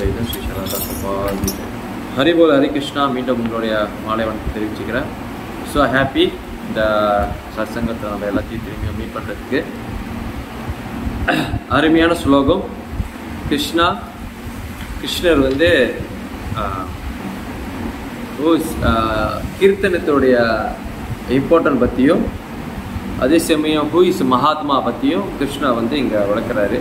செய்த ஸ்ரீ சரதா சபாதி ஹரிபோல் ஹரிகிருஷ்ணா மீண்டும் உங்களுடைய மாலை வணக்கம் தெரிவிச்சுக்கிறேன் ஸோ ஹாப்பி இந்த சத்சங்கத்தை நம்ம எல்லாத்தையும் திரும்பி மீட் பண்ணுறதுக்கு அருமையான ஸ்லோகம் கிருஷ்ணா கிருஷ்ணர் வந்து ஆஹ், ஓ- ஆஹ், கீர்த்தனத்துடைய இம்பார்ட்டன்ட் பற்றியும் அதே சமயம் ஹூ இஸ் மகாத்மா பற்றியும் கிருஷ்ணா வந்து இங்கே விளக்குறாரு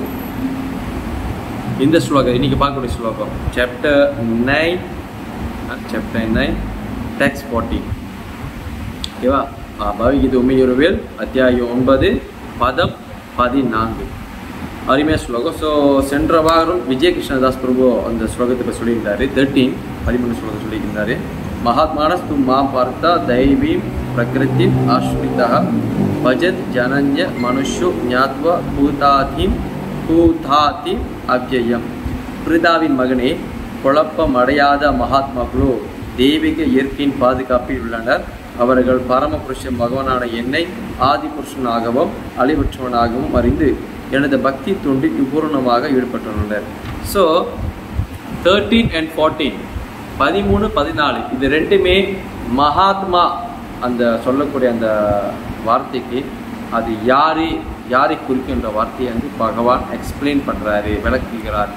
இந்த ஸ்லோகம் இன்னைக்கு பார்க்கக்கூடிய ஸ்லோகம் chapter nine chapter nine text forty ஓகேவா பகவத்கீதை உண்மையுறவில் அத்தியாயம் ஒன்பது பதம் பதினான்கு அருமையாக ஸ்லோகம் ஸோ சென்ற வாரம் விஜய் கிருஷ்ணதாஸ் பிரபு அந்த ஸ்லோகத்தை இப்போ சொல்லியிருந்தாரு தேர்ட்டீன் பதிமூணு ஸ்லோகம் சொல்லியிருந்தாரு மகாத்மானஸ்து மா பார்த்தா தைவீம் பிரகிருதி ஆஸ்ரிதா பஜத் ஜனஞ்ச மனுஷு ஞாத்வா பூதாதீம் பூதாதி அவ்யயம் பிரிதாவின் மகனே குழப்பம் அடையாத மகாத்மாக்களோ தெய்வீக இயற்கையின் பாதுகாப்பில் உள்ளனர் அவர்கள் பரமபுருஷன் பகவானான என்னை ஆதி புருஷனாகவும் அழிவற்றவனாகவும் அறிந்து எனது பக்தி தொண்டில் பூரணமாக ஈடுபட்டுள்ளனர் ஸோ தேர்ட்டீன் அண்ட் ஃபோர்டீன் பதிமூணு பதினாலு இது ரெண்டுமே மகாத்மா அந்த சொல்லக்கூடிய அந்த வார்த்தைக்கு அது யாரு யாரை குறிக்கின்ற வார்த்தையை வந்து பகவான் எக்ஸ்பிளைன் பண்ணுறாரு விளக்குகிறார்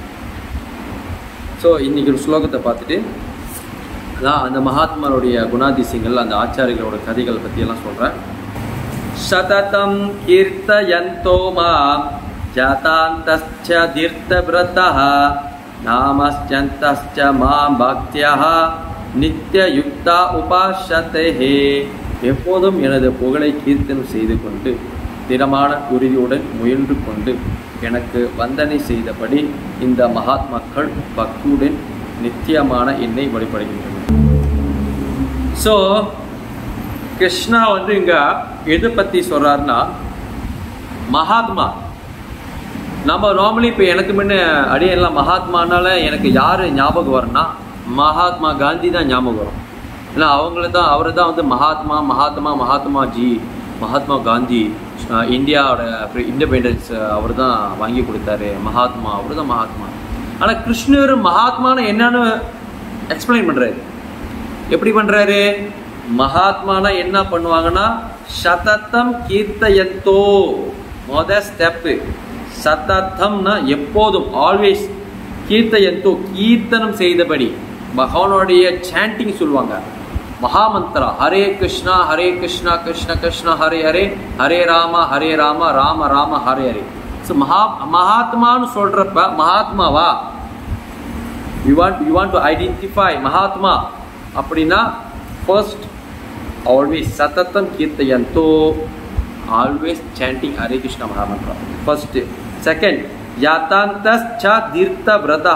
ஸோ இன்னைக்கு ஒரு ஸ்லோகத்தை பார்த்துட்டு அதான் அந்த மகாத்மாருடைய குணாதிசயங்கள் அந்த ஆச்சாரிகளோட கதைகள் பற்றியெல்லாம் சொல்கிறேன் சததம் கீர்த்தயந்தோ மாம் ஜாதாந்தஸ்ச தீர்த்தவிரதः நாமஸ்சந்தஸ்ச மாம் பக்தியः நித்யயுக்தா உபாசத்தே எப்போதும் எனது புகழை கீர்த்தனம் செய்து கொண்டு திடமான உறுதியுடன் முயன்று கொண்டு எனக்கு வந்தனை செய்தபடி இந்த மகாத்மாக்கள் பக்தியுடன் நித்தியமான என்னை வழிபடுகின்றனர் ஸோ கிருஷ்ணா வந்து இங்க எதை பத்தி சொல்றாருன்னா மகாத்மா நம்ம நார்மலி இப்போ எனக்கு முன்ன அடியெல்லாம் மகாத்மானால எனக்கு யார் ஞாபகம் வரும்னா மகாத்மா காந்தி தான் ஞாபகம் வரும் ஏன்னா அவங்கள தான் அவரை தான் வந்து மகாத்மா மகாத்மா மகாத்மா ஜி மகாத்மா காந்தி அஹ் இந்தியாவோட இண்டிபெண்டன்ஸ் அவர் தான் வாங்கி கொடுத்தாரு மகாத்மா அவர் தான் மகாத்மா ஆனால் கிருஷ்ணர் மகாத்மான்னு என்னன்னு எக்ஸ்பிளைன் பண்ணுறாரு எப்படி பண்றாரு மகாத்மானா என்ன பண்ணுவாங்கன்னா சதத்தம் கீர்த்தயந்தோ மொத ஸ்டெப்பு சதத்தம்னா எப்போதும் ஆல்வேஸ் கீர்த்தயந்தோ கீர்த்தனம் செய்தபடி பகவானுடைய சாண்டிங் சொல்லுவாங்க மகாமந்திரா ஹரே கிருஷ்ணா ஹரே கிருஷ்ணா கிருஷ்ண கிருஷ்ணா ஹரே ஹரே ஹரே ராம ஹரே ராம ராம ராம ஹரே ஹரே ஸோ மகா மகாத்மான்னு சொல்றப்ப மகாத்மாவா you want you want to identify Mahatma அப்படின்னா ஃபர்ஸ்ட் ஆல்வேஸ் சதத்தம் கீர்த்தயந்தோ always chanting Hare Krishna mahamantra first second யாத்தாந்தஸ்ச தீர்த்த விரதா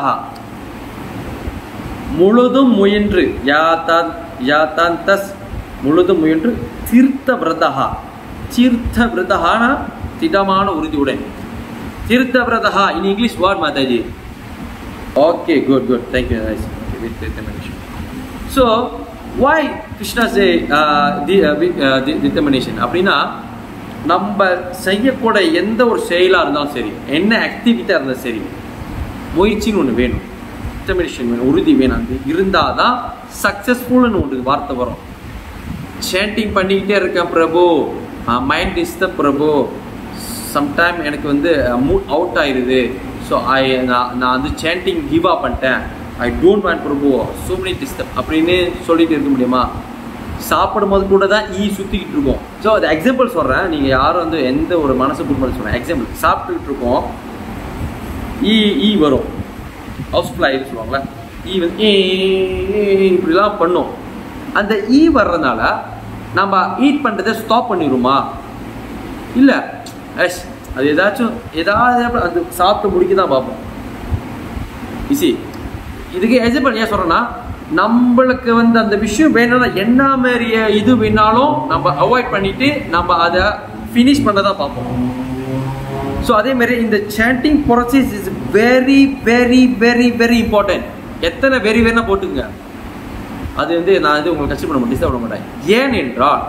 முழுதும் முயன்று யாத்தான் யாத்தாந்தஸ் முழுதும் முயன்று தீர்த்த விரதா தீர்த்த விரதகான திடமான உறுதியுடன் தீர்த்த விரதா in English what Mataji okay good good thank you nice with determination so why Krishna say determination அப்படின்னா நம்ம செய்யக்கூடிய எந்த ஒரு செயலாக இருந்தாலும் சரி என்ன ஆக்டிவிட்டியாக இருந்தாலும் சரி முயற்சின்னு ஒன்று வேணும் டிட்டர்மினேஷன் வேணும் உறுதி வேணும் அது இருந்தால் தான் சக்ஸஸ்ஃபுல்னு ஒன்று வார்த்தை வரும் சேண்டிங் பண்ணிக்கிட்டே இருக்கேன் Prabhu mind disturb Prabhu sometime எனக்கு வந்து மூட் அவுட் ஆயிடுது ஸோ ஐ நான் நான் வந்து சேண்டிங் கிவ் அப் பண்ணிட்டேன் I don't want Prabhu so many disturb அப்படின்னு சொல்லிட்டு இருக்க முடியுமா சாப்பிடும்போது கூட தான் ஈ சுற்றிக்கிட்டு இருக்கோம் ஸோ அது எக்ஸாம்பிள் சொல்கிறேன் நீங்கள் யாரும் வந்து எந்த ஒரு மனசு புண்படுத்த சொல்கிறேன் எக்ஸாம்பிள் சாப்பிட்டுக்கிட்டு இருக்கோம் ஈ ஈ வரும் ஹவுஸ் ஃப்ளை சொல்லுவாங்களே ஈ வந்து ஏ இப்படிலாம் பண்ணும் அந்த ஈ வர்றதுனால நம்ம ஈட் பண்ணுறதை ஸ்டாப் பண்ணிடுமா இல்லை எஸ் அது ஏதாச்சும் ஏதாவது அது சாப்பிட்டு முடிக்க தான் பார்ப்போம் இசி இதுக்கு எக்ஸாம்பிள் ஏன் சொல்கிறேன்னா நம்மளுக்கு வந்து அந்த விஷயம் வேணும்னா என்ன மாதிரிய இது வேணாலும் நம்ம அவாய்ட் பண்ணிட்டு நம்ம அதை ஃபினிஷ் பண்ண தான் பார்ப்போம் ஸோ அதே மாதிரி இந்த chanting process is very very very very important எத்தனை வெரி வேணா போட்டுங்க அது வந்து நான் வந்து உங்களுக்கு கஷ்டப்பட மாட்டேன் டிஸ்டர்ப் பண்ண மாட்டேன் ஏனென்றால்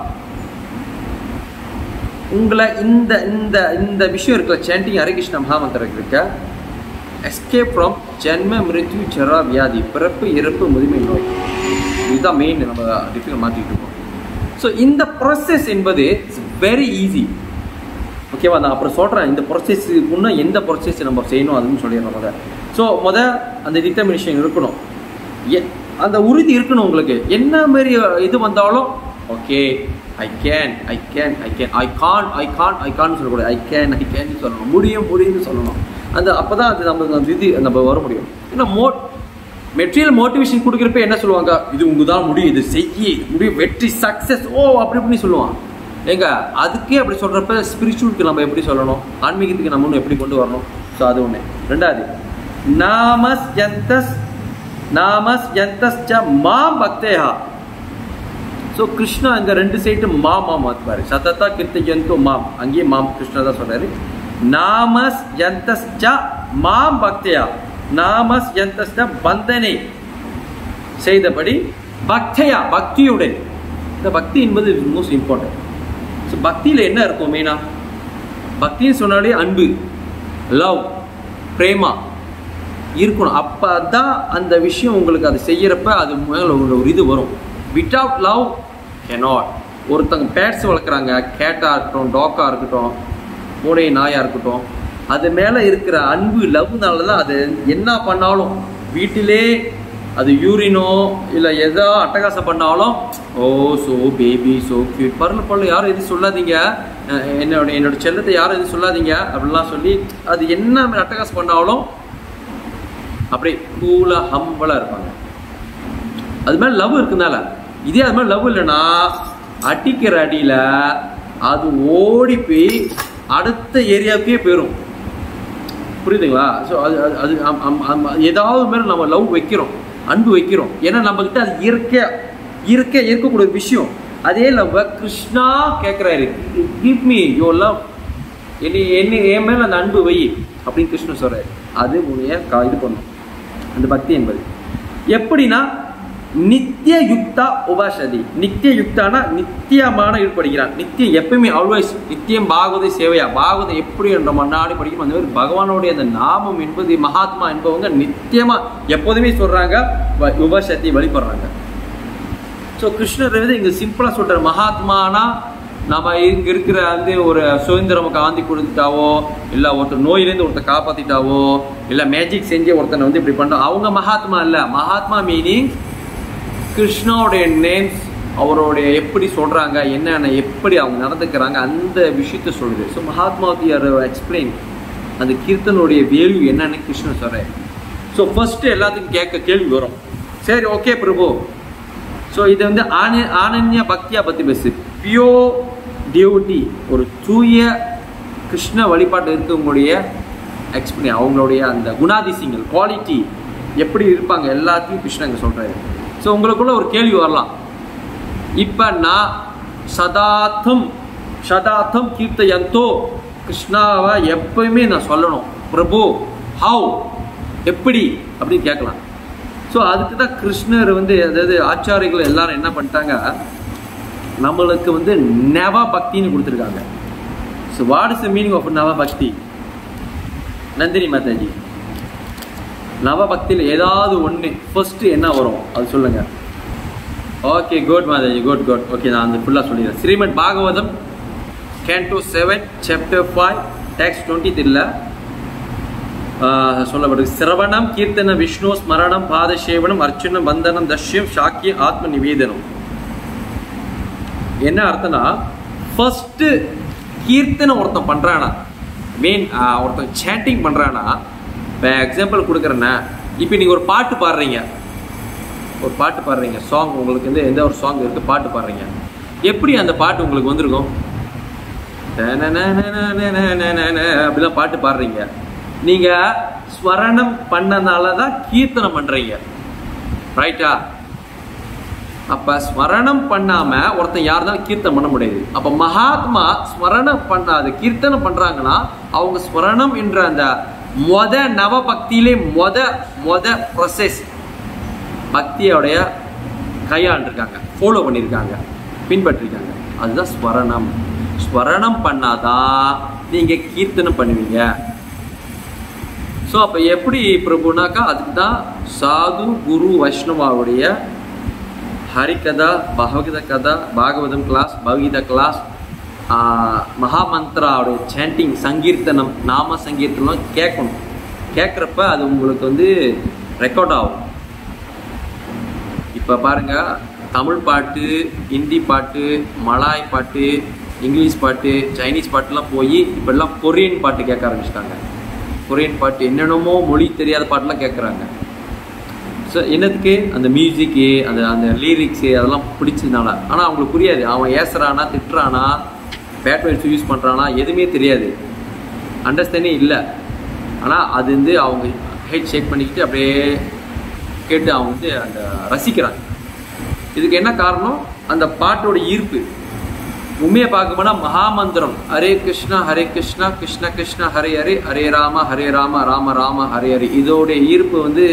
உங்களை இந்த இந்த இந்த விஷயம் இருக்குல்ல சாண்டிங் ஹரிகிருஷ்ண மகாமந்திரம் இருக்க எஸ்கேப் ஃப்ரம் ஜென்ம மிருத்யு ஜரா வியாதி பிறப்பு இறப்பு முதுமை நோய் இதுதான் மெயின் நம்ம டிஃபிகல் மாற்றிட்டு இருக்கோம் ஸோ இந்த ப்ராசஸ் என்பது இட்ஸ் வெரி ஈஸி ஓகேவா நான் அப்புறம் சொல்கிறேன் இந்த ப்ரொசஸ்க்கு முன்னே எந்த ப்ரொசஸ் நம்ம செய்யணும் அதுன்னு சொல்லிடுறோம் முத ஸோ முத அந்த டிட்டர்மினேஷன் இருக்கணும் எ- அந்த உறுதி இருக்கணும் உங்களுக்கு என்ன மாதிரி இது வந்தாலும் okay I can I can I can I can't I can't I can't சொல்லக்கூடாது ஐ கேன் ஐ கேன் சொல்லணும் முடியும் முடியும்னு சொல்லணும் அந்த அப்போ தான் அது நம்ம அந்த இது நம்ம வர முடியும் ஏன்னா மோ மெட்டீரியல் மோட்டிவேஷன் கொடுக்குறப்ப என்ன சொல்லுவாங்க இது உங்க தான் முடியும் இது செய்யி முடியும் வெற்றி சக்ஸஸ் ஓ அப்படி இப்படின்னு சொல்லுவான் ஏங்க அதுக்கே அப்படி சொல்றப்ப ஸ்பிரிச்சுவலுக்கு நம்ம எப்படி சொல்லணும் ஆன்மீகத்துக்கு நம்ம இன்னும் எப்படி கொண்டு வரணும் ஸோ அது ஒன்று ரெண்டாவது நாமஸ் யந்தஸ் நாமஸ் யந்தஸ் ச மாம் பக்தேஹா ஸோ கிருஷ்ணா இந்த ரெண்டு சைடு மாமா மாத்துவாரு சததா கீர்த்தயந்தோ மாம் அங்கேயே மாம் கிருஷ்ணா தான் சொல்றாரு நாமஸ் யந்தஸ் ச மாம் பக்தேயா நாமஸ் யந்தஸ் ச பந்தனை செய்தபடி பக்தையா பக்தியுடன் இந்த பக்தி என்பது மோஸ்ட் இம்பார்ட்டன்ட் ஸோ பக்தியில் என்ன இருக்கும் மெயினா பக்தின்னு சொன்னாலே அன்பு லவ் பிரேமா இருக்கணும் அப்போ தான் அந்த விஷயம் உங்களுக்கு அது செய்யறப்ப அது மேலே ஒரு ஒரு இது வரும் வித்தவுட் லவ் cannot ஒருத்தங்க பேட்ஸ் வளர்க்குறாங்க கேட்டாக இருக்கட்டும் டாக்காக இருக்கட்டும் பூனை நாயாக இருக்கட்டும் அது மேலே இருக்கிற அன்பு லவ்னால தான் அது என்ன பண்ணாலும் வீட்டிலே அது யூரினோ இல்லை எதோ அட்டகாசம் பண்ணாலும் oh so baby so cute பரல பரல யாரும் எதுவும் சொல்லாதீங்க அஹ் என்னோட என்னோட செல்லத்தை யாரும் எதுவும் சொல்லாதீங்க அப்படிலாம் சொல்லி அது என்ன அட்டகாசம் பண்ணாலும் அப்படியே கூலாக ஹம்பலாக இருப்பாங்க அது மேலே லவ் இருக்குனால இதே அது மாதிரி லவ் இல்லைன்னா அடிக்கிற அடியில் அது ஓடி போய் அடுத்த ஏரியாவுக்கே போயிடும் புரியுதுங்களா ஸோ அது அது அது அம்- அம்- அம்- ஏதாவது மேலே நம்ம லவ் வைக்கிறோம் அன்பு வைக்கிறோம் ஏன்னா நம்மக்கிட்ட அது இயற்கையா இயற்கையா இருக்கக்கூடிய ஒரு விஷயம் அதே லவ் கிருஷ்ணா கேட்குறாரு கிவ் மீ யோ லவ் என்னை என்ன என் மேல அந்த அன்பு வை அப்படின்னு கிருஷ்ணன் சொல்றாரு அது உன்னைய கா- இது பண்ணும் அந்த பக்தி என்பது எப்படின்னா நித்திய யுக்தா உபாசதி நித்திய யுக்தானா நித்தியமான ஈடுபடுகிறான் நித்தியம் எப்பயுமே ஆல்வேஸ் நித்தியம் பாகவத சேவையா பாகவதம் எப்படி என்ற மன்னாடி படிக்கும் அந்த மாதிரி பகவானுடைய அந்த நாமம் என்பது மகாத்மா என்பவங்க நித்தியமா எப்போதுமே சொல்றாங்க வ- உபாசத்தை வழிபடுறாங்க ஸோ கிருஷ்ணர் வந்து இங்கே சிம்பிளாக சொல்கிற மகாத்மானா நம்ம இங்கே இருக்கிற வந்து ஒரு சுதந்திரம் காந்தி கொடுத்துட்டாவோ இல்லை ஒருத்தர் நோயிலேருந்து ஒருத்தர் காப்பாற்றிட்டாவோ இல்லை மேஜிக் செஞ்சு ஒருத்தனை வந்து இப்படி பண்ணோம் அவங்க மகாத்மா இல்லை மகாத்மா மீனிங் கிருஷ்ணாவுடைய நேம்ஸ் அவருடைய எப்படி சொல்கிறாங்க என்னென்ன எப்படி அவங்க நடந்துக்கிறாங்க அந்த விஷயத்த சொல்லுது ஸோ மகாத்மாவுக்கு யார் எக்ஸ்பிளைன் அந்த கீர்த்தனுடைய வேல்யூ என்னன்னு கிருஷ்ணன் சொல்கிறார் ஸோ ஃபர்ஸ்ட் எல்லாத்துக்கும் கேட்க கேள்வி வரும் சரி ஓகே பிரபு ஸோ இது வந்து ஆன ஆனன்ய பக்தியா பற்றி பேசு பியோ டியூட்டி ஒரு தூய கிருஷ்ண வழிபாட்டு இருக்கவங்களுடைய எக்ஸ்பிளைன் அவங்களுடைய அந்த குணாதிசயங்கள் குவாலிட்டி எப்படி இருப்பாங்க எல்லாத்தையும் கிருஷ்ணங்க சொல்றாரு ஸோ உங்களுக்குள்ள ஒரு கேள்வி வரலாம் இப்போ நான் சதாத்தம் சதாத்தம் கீர்த்தயந்தோ கிருஷ்ணாவை எப்பயுமே நான் சொல்லணும் பிரபு ஹவு எப்படி அப்படின்னு கேட்கலாம் ஸோ அதுக்கு தான் கிருஷ்ணர் வந்து அதாவது ஆச்சாரிகள் எல்லாரும் என்ன பண்ணிட்டாங்க நம்மளுக்கு வந்து நவ பக்தின்னு கொடுத்துருக்காங்க so what is the meaning of நவ பக்தி நந்தினி மாதாஜி நவ பக்தியில் ஏதாவது ஒன்று ஃபர்ஸ்ட் என்ன வரும் அது சொல்லுங்க okay good Mataji good good okay நான் அந்த ஃபுல்லாக சொல்லிடுறேன் Srimad Bhagavatam canto seven chapter five texts twenty த்ரீல சொல்லப்படுது சிரவணம் கீர்த்தன விஷ்ணு ஸ்மரணம் பாதசேவனம் அர்ச்சனம் வந்தனம் தஷ்யம் சாக்கியம் ஆத்ம நிவேதனம் என்ன அர்த்தம்னா ஃபர்ஸ்ட் கீர்த்தனை ஒருத்தன் பண்றானா மீன் ஒருத்தன் சேட்டிங் பண்றானா இப்போ எக்ஸாம்பிள் கொடுக்குறேன்னா இப்போ நீங்க ஒரு பாட்டு பாடுறீங்க ஒரு பாட்டு பாடுறீங்க சாங் உங்களுக்கு வந்து எந்த ஒரு சாங் இருக்கு பாட்டு பாடுறீங்க எப்படி அந்த பாட்டு உங்களுக்கு வந்திருக்கும் அப்படிலாம் பாட்டு பாடுறீங்க நீங்க ஸ்வரணம் பண்ணனால தான் கீர்த்தனம் பண்றீங்க ரைட்டா அப்ப ஸ்மரணம் பண்ணாம ஒருத்தன் யாருனாலும் கீர்த்தனம் பண்ண முடியாது அப்ப மகாத்மா ஸ்மரணம் பண்ணாது கீர்த்தனம் பண்றாங்கன்னா அவங்க ஸ்மரணம் என்ற அந்த மொத நவ பக்தியிலே மொத மொத ப்ரொசஸ் பக்தியோடைய கையாண்டிருக்காங்க ஃபாலோ பண்ணியிருக்காங்க பின்பற்றிருக்காங்க அதுதான் ஸ்மரணம் ஸ்மரணம் பண்ணாதான் நீங்க கீர்த்தனம் பண்ணுவீங்க ஸோ அப்போ எப்படி பிரபுனாக்கா அதுக்கு தான் சாது குரு வைஷ்ணவாவுடைய ஹரிகதா பகவத கதா பாகவதம் கிளாஸ் பகவத கிளாஸ் மகாமந்திராவுடைய சாண்டிங் சங்கீர்த்தனம் நாம சங்கீர்த்தனம் கேட்கணும் கேட்குறப்ப அது உங்களுக்கு வந்து ரெக்கார்ட் ஆகும் இப்போ பாருங்க தமிழ் பாட்டு ஹிந்தி பாட்டு மலாய் பாட்டு இங்கிலீஷ் பாட்டு சைனீஸ் பாட்டுலாம் போய் இப்போல்லாம் கொரியன் பாட்டு கேட்க ஆரம்பிச்சிட்டாங்க கொரியன் பாட்டு என்னென்னமோ மொழி தெரியாத பாட்டுலாம் கேட்குறாங்க ஸோ என்னத்துக்கு அந்த மியூசிக்கு அந்த அந்த லிரிக்ஸு அதெல்லாம் பிடிச்சதுனால ஆனால் அவங்களுக்கு புரியாது அவன் ஏசுறானா திட்டுறானா பேட் வேர்ட்ஸ் யூஸ் பண்ணுறானா எதுவுமே தெரியாது அண்டர்ஸ்டாண்டிங் இல்லை ஆனால் அது வந்து அவங்க ஹெட் ஷேக் பண்ணிக்கிட்டு அப்படியே கேட்டு அவங்க வந்து அந்த ரசிக்கிறாங்க இதுக்கு என்ன காரணம் அந்த பாட்டோட ஈர்ப்பு உண்மையை பார்க்க போனால் மகாமந்திரம் ஹரே கிருஷ்ணா ஹரே கிருஷ்ணா கிருஷ்ண கிருஷ்ணா ஹரே ஹரே ஹரே ராம ஹரே ராம ராம ராம ஹரே ஹரே இதோடைய ஈர்ப்பு வந்து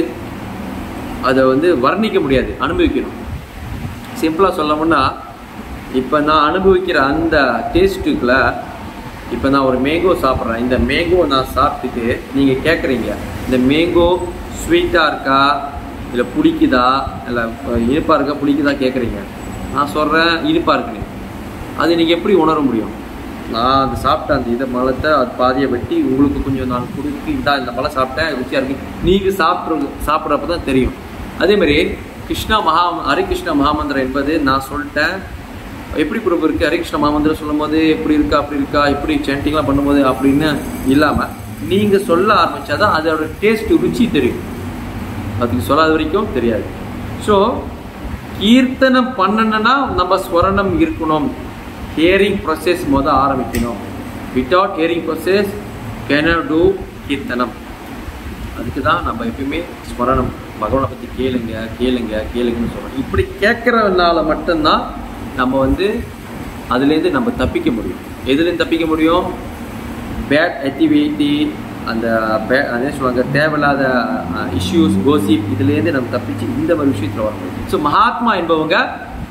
அதை வந்து வர்ணிக்க முடியாது அனுபவிக்கணும் சிம்பிளாக சொல்லணும்னா இப்போ நான் அனுபவிக்கிற அந்த டேஸ்ட்டுக்குள்ள இப்போ நான் ஒரு மேங்கோ சாப்பிட்றேன் இந்த மேங்கோ நான் சாப்பிட்டுட்டு நீங்கள் கேட்குறீங்க இந்த மேங்கோ ஸ்வீட்டாக இருக்கா இல்லை பிடிக்குதா இல்லை இனிப்பாக இருக்கா பிடிக்குதா கேட்குறீங்க நான் சொல்கிறேன் இனிப்பாக இருக்குன்னு அது நீங்கள் எப்படி உணர முடியும் நான் அது சாப்பிட்டேன் அந்த இதை மலத்தை அது பாதியை வெட்டி உங்களுக்கு கொஞ்சம் நான் கொடுத்து இந்தா இந்த பழம் சாப்பிட்டேன் ருச்சியாக இருக்கு நீங்கள் சாப்பிட்ற சாப்பிட்றப்ப தான் தெரியும் அதே மாதிரி கிருஷ்ணா மகா ஹரே கிருஷ்ணா மகாமந்திரம் என்பது நான் சொல்லிட்டேன் எப்படி குரூப் இருக்குது ஹரே கிருஷ்ணா மகாமந்திரம் சொல்லும் போது எப்படி இருக்கா அப்படி இருக்கா எப்படி சேண்டிங்லாம் பண்ணும்போது அப்படின்னு இல்லாமல் நீங்கள் சொல்ல ஆரம்பித்தாதான் அதோட டேஸ்ட் ருச்சி தெரியும் அதுக்கு சொல்லாத வரைக்கும் தெரியாது ஸோ கீர்த்தனம் பண்ணணும்னா நம்ம ஸ்வரணம் இருக்கணும் ஹியரிங் ப்ரொசஸ் முத ஆரம்பிக்கணும் without hearing process cannot do கீர்த்தனம் அதுக்கு தான் நம்ம எப்பயுமே ஸ்மரணம் பகவானை பற்றி கேளுங்க கேளுங்க கேளுங்கன்னு சொல்கிறோம் இப்படி கேட்குறதுனால மட்டும்தான் நம்ம வந்து அதுலேருந்து நம்ம தப்பிக்க முடியும் எதுலேருந்து தப்பிக்க முடியும் பேட் ஆக்டிவிட்டி அந்த பே அதே சொல்லுவாங்க தேவையில்லாத இஷ்யூஸ் கோசிப் இதுலேருந்து நம்ம தப்பிச்சு இந்த மாதிரி விஷயத்தில் வர முடியும் ஸோ மகாத்மா என்பவங்க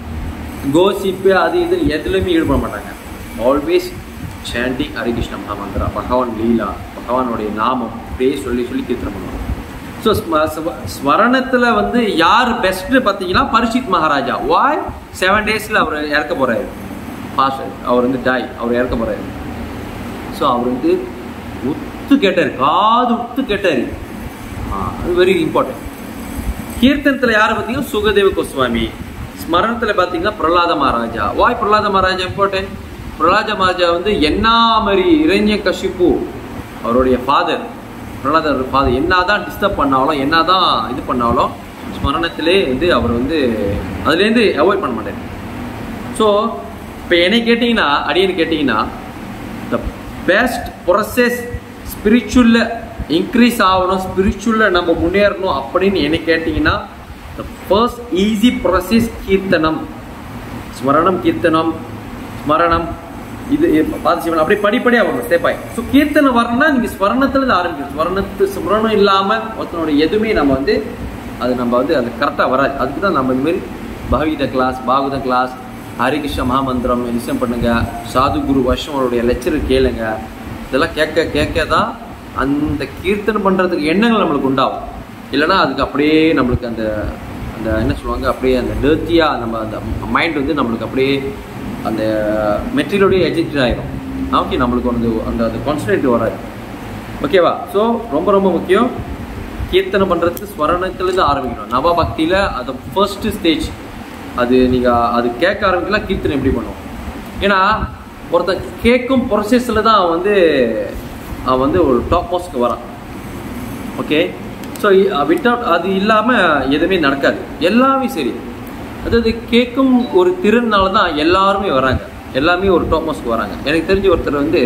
கோசிப்பு அது இது எதுலையுமே ஈடுபட மாட்டாங்க ஆல்வேஸ் சாண்டிங் ஹரிகிருஷ்ண மகாமந்திரா பகவான் லீலா பகவானுடைய நாமம் அப்படியே சொல்லி சொல்லி கீர்த்தனம் பண்ணுவாங்க ஸோ ஸ்மரணத்தில் வந்து யார் பெஸ்ட்டு பார்த்தீங்கன்னா பரிஷித் மகாராஜா வாய் செவன் டேஸில் அவர் இறக்க போகிறாரு பாஸ் அவர் வந்து டாய் அவர் இறக்க போகிறாரு ஸோ அவர் வந்து உத்து கேட்டார் காது உத்து கேட்டார் அது வெரி இம்பார்ட்டன்ட் கீர்த்தனத்தில் யாரை பார்த்தீங்கன்னா சுகதேவ கோஸ்வாமி ஸ்மரணத்தில் பார்த்தீங்கன்னா பிரகலாத மகாராஜா வாய் பிரகலாத மகாராஜா இம்பார்ட்டன்ட் பிரகலாத மகாராஜா வந்து என்ன மாதிரி இறைஞ கஷிப்பு அவருடைய ஃபாதர் பிரகலாதர் ஃபாதர் என்ன தான் டிஸ்டர்ப் பண்ணாலும் என்ன தான் இது பண்ணாலும் ஸ்மரணத்திலே வந்து அவர் வந்து அதுலேருந்து அவாய்ட் பண்ண மாட்டார் ஸோ இப்போ என்னை கேட்டிங்கன்னா அடியன்னு கேட்டிங்கன்னா த பெஸ்ட் ப்ரொசஸ் ஸ்பிரிச்சுவலில் இன்க்ரீஸ் ஆகணும் ஸ்பிரிச்சுவலில் நம்ம முன்னேறணும் அப்படின்னு என்ன கேட்டிங்கன்னா த ஃபர்ஸ்ட் ஈஸி ப்ரொசஸ் கீர்த்தனம் ஸ்மரணம் கீர்த்தனம் ஸ்மரணம் இது பார்த்து சிவன் அப்படியே படிப்படியாக வரும் ஸ்டெப் ஆகி ஸோ கீர்த்தனம் வரணும்னா நீங்கள் ஸ்வரணத்துலேருந்து ஆரம்பிக்கணும் ஸ்வரணத்து ஸ்மரணம் இல்லாமல் ஒருத்தனோட எதுவுமே நம்ம வந்து அது நம்ம வந்து அது கரெக்டாக வராது அதுக்கு தான் நம்ம இதுமாரி பகவீத கிளாஸ் பாகவத கிளாஸ் ஹரிகிருஷ்ண மகாமந்திரம் லிசன் பண்ணுங்க சாது குரு வருஷம் அவருடைய லெக்சர் கேளுங்க இதெல்லாம் கேட்க கேட்க தான் அந்த கீர்த்தனை பண்ணுறதுக்கு எண்ணங்கள் நம்மளுக்கு உண்டாகும் இல்லைனா அதுக்கு அப்படியே நம்மளுக்கு அந்த அந்த என்ன சொல்லுவாங்க அப்படியே அந்த டேர்த்தியாக நம்ம அந்த மைண்ட் வந்து நம்மளுக்கு அப்படியே அந்த மெட்டீரியலோடய எஜெக்ட் ஆகிரும் ஓகே நம்மளுக்கு வந்து அந்த அந்த கான்சன்ட்ரேட் வராது ஓகேவா ஸோ ரொம்ப ரொம்ப முக்கியம் கீர்த்தனை பண்ணுறதுக்கு ஸ்வரணத்துலேருந்து ஆரம்பிக்கணும் நவபக்தியில் அது ஃபர்ஸ்ட் ஸ்டேஜ் அது நீங்கள் அது கேட்க ஆரம்பிக்கலாம் கீர்த்தனை எப்படி பண்ணுவோம் ஏன்னா ஒருத்தன் கேட்கும் ப்ரொசஸில் தான் அவன் வந்து அவன் வந்து ஒரு டாப் மோஸ்ட்க்கு வரான் ஓகே ஸோ வித்தவுட் அது இல்லாமல் எதுவுமே நடக்காது எல்லாமே சரி அதாவது கேட்கும் ஒரு திறனால தான் எல்லாருமே வராங்க எல்லாமே ஒரு டாப் மோஸ்ட்க்கு வராங்க எனக்கு தெரிஞ்ச ஒருத்தர் வந்து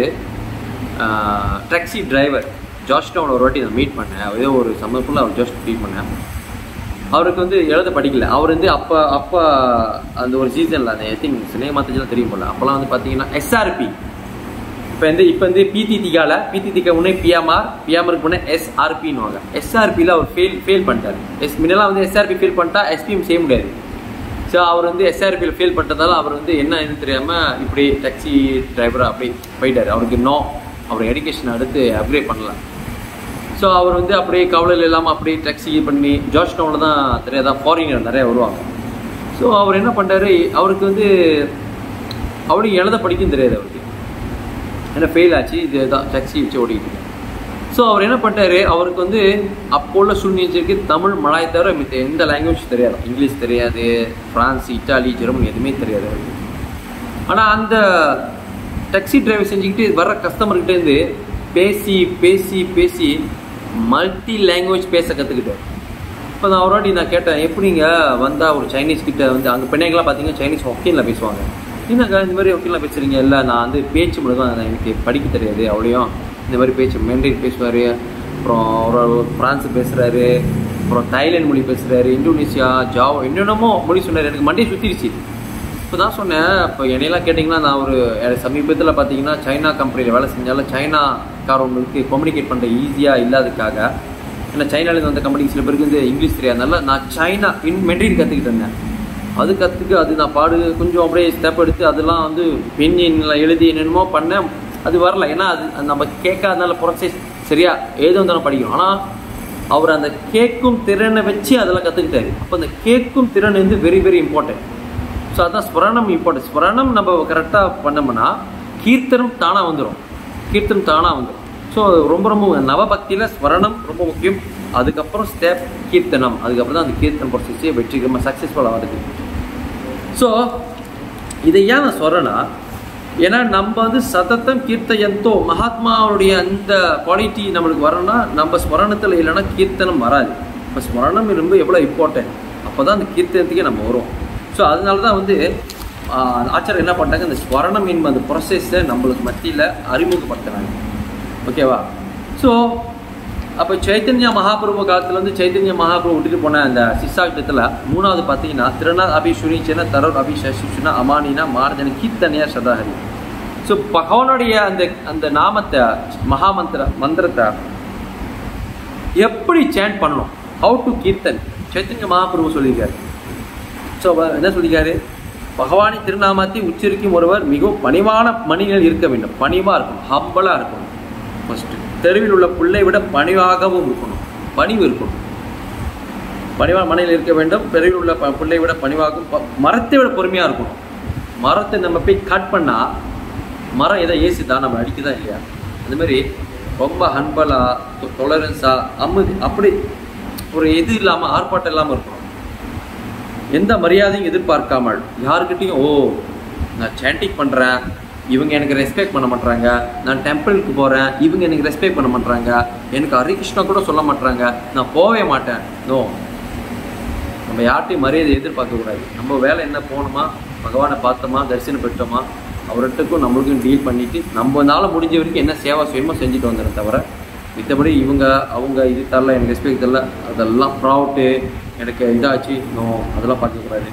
டாக்ஸி டிரைவர் ஜார்ஜ்டவுன் ஒரு வாட்டி நான் மீட் பண்ணேன் ஏதோ ஒரு சம்மர்ஃபுல்லாக அவர் ஜாஸ்ட் மீட் பண்ணேன் அவருக்கு வந்து எழுத படிக்கல அவர் வந்து அப்போ அப்போ அந்த ஒரு சீசனில் அந்த ஐ திங்க் சினிமா தெரிஞ்சலாம் தெரியும் போல அப்போல்லாம் வந்து பார்த்தீங்கன்னா எஸ்ஆர்பி இப்போ வந்து இப்போ வந்து பிடிடிகால பிடிடிகா முன்னே பிஎம்ஆர் பிஎம்ஆருக்கு முன்னே எஸ்ஆர்பின்னுவாங்க எஸ்ஆர்பியில் அவர் ஃபெயில் ஃபெயில் பண்ணிட்டார் எஸ் முன்னெல்லாம் வந்து எஸ்ஆர்பி ஃபெயில் பண்ணிட்டா எஸ்பிஎம் செய்ய முடியாது ஸோ அவர் வந்து எஸ்ஆர்பியில் ஃபெயில் பண்ணிட்டதால அவர் வந்து என்ன இது தெரியாமல் இப்படி டாக்ஸி டிரைவராக அப்படி போயிட்டார் அவருக்கு நோ அவர் எடுகேஷன் அடுத்து அப்கிரேட் பண்ணல ஸோ அவர் வந்து அப்படியே கவலையில் இல்லாமல் அப்படியே டாக்ஸி பண்ணி ஜார்ஜ் டவுனில் தான் தெரியாதா ஃபாரினர் நிறைய வருவாங்க ஸோ அவர் என்ன பண்ணுறாரு அவருக்கு வந்து அவருக்கு எழுத படிக்கும் தெரியாது அவருக்கு ஏன்னா ஃபெயில் ஆச்சு இது தான் டாக்ஸி வச்சு ஓடிக்கிட்டு ஸோ அவர் என்ன பண்ணிட்டாரு அவருக்கு வந்து அப்போ உள்ள சூழ்நிலைக்கு தமிழ் மலாய் தவிர மித்த எந்த லாங்குவேஜ் தெரியாது இங்கிலீஷ் தெரியாது ஃப்ரான்ஸ் இட்டாலி ஜெர்மனி எதுவுமே தெரியாது அவருக்கு ஆனால் அந்த டாக்ஸி டிரைவர் செஞ்சுக்கிட்டு வர்ற கஸ்டமர்கிட்டேருந்து பேசி பேசி பேசி மல்டி லாங்குவேஜ் பேச கற்றுக்கிட்டார் இப்போ நான் ஒரு வாட்டி நான் கேட்டேன் எப்படிங்க வந்தால் ஒரு சைனீஸ் கிட்ட வந்து அங்கே பிள்ளைங்களாம் பார்த்தீங்கன்னா சைனீஸ் ஒக்கீனில் பேசுவாங்க என்னக்கா இந்த மாதிரி ஒக்கீனில் பேசுகிறீங்க இல்லை நான் வந்து பேச்சு மட்டும் தான் எனக்கு படிக்க தெரியாது அவ்வளோயும் இந்த மாதிரி பேச்சு மெண்டரின் பேசுவார் அப்புறம் ஒரு ஃப்ரான்ஸ் பேசுகிறாரு அப்புறம் தாய்லாந்து மொழி பேசுகிறாரு இந்தோனேஷியா ஜாவோ என்னென்னமோ மொழி சொன்னார் எனக்கு மண்டே சுற்றிருச்சு இப்போ தான் சொன்னேன் இப்போ என்னையெல்லாம் கேட்டிங்கன்னா நான் ஒரு சமீபத்தில் பார்த்தீங்கன்னா சைனா கம்பெனியில் வேலை செஞ்சாலும் சைனாக்காரவங்களுக்கு கம்யூனிகேட் பண்ணுற ஈஸியாக இல்லாததுக்காக ஏன்னா சைனாலேருந்து வந்த கம்பெனிக்கு சில பேருக்கு வந்து இங்கிலீஷ் தெரியாதனால நான் சைனா இன் மெட்ரின் கற்றுக்கிட்டு இருந்தேன் அது கற்றுக்கு அது நான் பாடு கொஞ்சம் அப்படியே ஸ்டெப் எடுத்து அதெல்லாம் வந்து பெண்ணில் எழுதி என்னென்னமோ பண்ணேன் அது வரல ஏன்னா அது அது நம்ம கேட்காதனால ப்ரொசஸ் சரியா ஏதோ வந்து நான் படிக்கணும் ஆனால் அவர் அந்த கேட்கும் திறனை வச்சு அதெல்லாம் கற்றுக்கிட்டாரு அப்போ அந்த கேட்கும் திறன் வந்து வெரி வெரி இம்பார்ட்டன்ட் ஸோ அதான் ஸ்மரணம் இம்பார்ட்டன்ட் ஸ்மரணம் நம்ம கரெக்டாக பண்ணோம்னா கீர்த்தனம் தானாக வந்துடும் கீர்த்தனம் தானாக வந்துடும் ஸோ ரொம்ப ரொம்ப நவபக்தியில் ஸ்மரணம் ரொம்ப முக்கியம் அதுக்கப்புறம் ஸ்டெப் கீர்த்தனம் அதுக்கப்புறம் தான் அந்த கீர்த்தனம் ப்ரொசஸே வெற்றிகரமாக சக்ஸஸ்ஃபுல்லாக வருது ஸோ இதை ஏன் நான் சொல்கிறேன்னா ஏன்னா நம்ம வந்து சதத்தம் கீர்த்தயந்தோ மகாத்மாவுடைய அந்த குவாலிட்டி நம்மளுக்கு வரணும்னா நம்ம ஸ்மரணத்தில் இல்லைன்னா கீர்த்தனம் வராது இப்போ ஸ்மரணம் ரொம்ப எவ்வளோ இம்பார்ட்டன்ட் அப்போ தான் அந்த கீர்த்தனத்துக்கே நம்ம வரும் ஸோ அதனால தான் வந்து ஆச்சாரம் என்ன பண்ணிட்டாங்க இந்த ஸ்வரணம் என்ப அந்த ப்ரொசஸை நம்மளுக்கு மத்தியில் அறிமுகப்படுத்தினாங்க ஓகேவா ஸோ அப்போ சைத்தன்யா மகாபிரபு காலத்தில் வந்து சைத்தன்ய மகாபிரபு விட்டுட்டு போன அந்த சிசாகிட்டத்தில் மூணாவது பார்த்தீங்கன்னா திருநாத் அபி சுரீச்சன தரோர் அபி சசிஷுனா அமானினா மார்ஜன கீர்த்தனையா சதாஹரி ஸோ பகவானுடைய அந்த அந்த நாமத்தை மகாமந்திர மந்திரத்தை எப்படி சேண்ட் பண்ணணும் ஹவு டு கீர்த்தன் சைத்தன்ய மகாபிரபு சொல்லியிருக்காரு ஸோ என்ன சொல்லியிருக்காரு பகவானின் திருநாமத்தை உச்சரிக்கும் ஒருவர் மிகவும் பணிவான மனிதர்கள் இருக்க வேண்டும் பணிவாக இருக்கணும் ஹம்பலாக இருக்கணும் ஃபஸ்ட்டு தெருவில் உள்ள புல்லை விட பணிவாகவும் இருக்கணும் பணிவு இருக்கணும் பணிவான மனையில் இருக்க வேண்டும் தெருவில் உள்ள ப- புல்லை விட பணிவாகவும் ப- மரத்தை விட பொறுமையாக இருக்கணும் மரத்தை நம்ம போய் கட் பண்ணால் மரம் எதை ஏசிதா நம்ம அடிக்குதா இல்லையா அந்த மாதிரி ரொம்ப ஹன்பலாக டொலரன்ஸாக அம்மு அப்படி ஒரு இது இல்லாமல் ஆர்ப்பாட்டம் இல்லாமல் இருக்கணும் எந்த மரியாதையும் எதிர்பார்க்காமல் யாருக்கிட்டையும் ஓ நான் சாண்டிங் பண்ணுறேன் இவங்க எனக்கு ரெஸ்பெக்ட் பண்ண மாட்டாங்க நான் டெம்பிளுக்கு போகிறேன் இவங்க எனக்கு ரெஸ்பெக்ட் பண்ண மாட்டாங்க எனக்கு ஹரிகிருஷ்ணா கூட சொல்ல மாட்டாங்க நான் போகவே மாட்டேன் நோ நம்ம யார்ட்டையும் மரியாதை எதிர்பார்க்க கூடாது நம்ம வேலை என்ன போகணுமா பகவானை பார்த்தோமா தரிசனம் பெற்றோமா அவர்கிட்டக்கும் நம்மளுக்கும் டீல் பண்ணிட்டு நம்மனால முடிஞ்ச வரைக்கும் என்ன சேவா சுயமாக செஞ்சுட்டு வந்துடும் தவிர மித்தபடி இவங்க அவங்க இது தரல எனக்கு ரெஸ்பெக்ட் தரல அதெல்லாம் ப்ராவுட்டு எனக்கு இதாச்சு நோ அதெல்லாம் பார்க்கக்கூடாது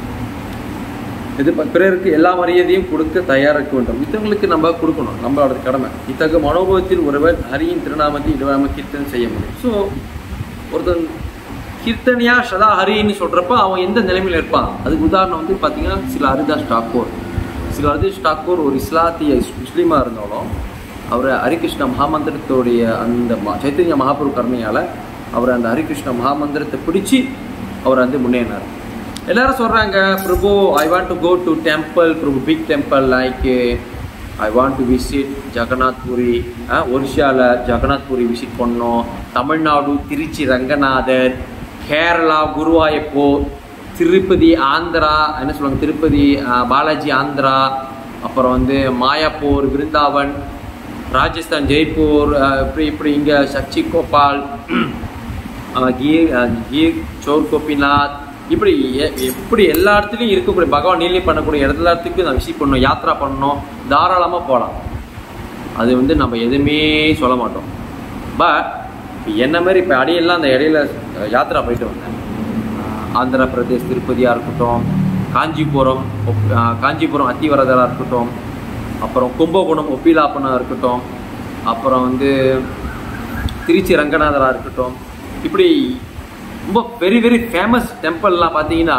இது ப- பிறருக்கு எல்லா மரியாதையும் கொடுக்க தயாராக இருக்க வேண்டும் மித்தவங்களுக்கு நம்ம கொடுக்கணும் நம்மளோட கடமை இத்தகைய மனோபவத்தில் ஒருவர் ஹரியின் திருநாமத்தை இடுவாம கீர்த்தனை செய்ய முடியும் ஸோ ஒருத்தன் கீர்த்தனியா சதா ஹரின்னு சொல்றப்ப அவன் எந்த நிலைமையில இருப்பான் அதுக்கு உதாரணம் வந்து பார்த்தீங்கன்னா சில ஹரிதாஸ் டாக்கூர் சில ஹரிதாஸ் டாக்கூர் ஒரு இஸ்லாத்திய இஸ்- முஸ்லீமா இருந்தாலும் அவர் ஹரிகிருஷ்ண மகாமந்திரத்தோடைய அந்த ம- சைத்தன்ய மகாபுரு கருணையால அவர் அந்த ஹரிகிருஷ்ண மகாமந்திரத்தை பிடிச்சி அவர் வந்து முன்னேறினார் எல்லாரும் சொல்றாங்க Prabhu I want to go to temple Prabhu big temple like I want to visit Jagannath Puri ஒரிஷாவில் ஜெகநாத் பூரி விசிட் பண்ணோம் தமிழ்நாடு திருச்சி ரங்கநாதர் கேரளா குருவாயூர் திருப்பதி ஆந்திரா என்ன சொல்லுவாங்க திருப்பதி அஹ், பாலாஜி ஆந்திரா அப்புறம் வந்து மாயாப்பூர் விருந்தாவன் ராஜஸ்தான் ஜெய்ப்பூர் அஹ், இப்படி இப்படி இங்கே சச்சி கோபால் அஹ், கீர் அஹ், கீர் சோர் கோபிநாத் இப்படி எ- எப்படி எல்லா இடத்துலையும் இருக்கக்கூடிய பகவான் நீலி பண்ணக்கூடிய எல்லா இடத்துக்கும் நான் விசிட் பண்ணணும் யாத்ரா பண்ணணும் தாராளமாக போகலாம் அது வந்து நம்ம எதுவுமே சொல்ல மாட்டோம் பட் என்ன மாதிரி இப்போ அடியெல்லாம் அந்த இடையில அஹ், யாத்ரா போயிட்டு வந்தேன் அஹ், ஆந்திர பிரதேஷ் திருப்பதியாக இருக்கட்டும் காஞ்சிபுரம் ஒப்- அஹ், காஞ்சிபுரம் அத்திவரதராக இருக்கட்டும் அப்புறம் கும்பகோணம் ஒப்பிலாப்பனாக இருக்கட்டும் அப்புறம் வந்து திருச்சி ரங்கநாதராக இருக்கட்டும் இப்படி ரொம்ப வெரி வெரி ஃபேமஸ் டெம்பிள்லாம் பார்த்தீங்கன்னா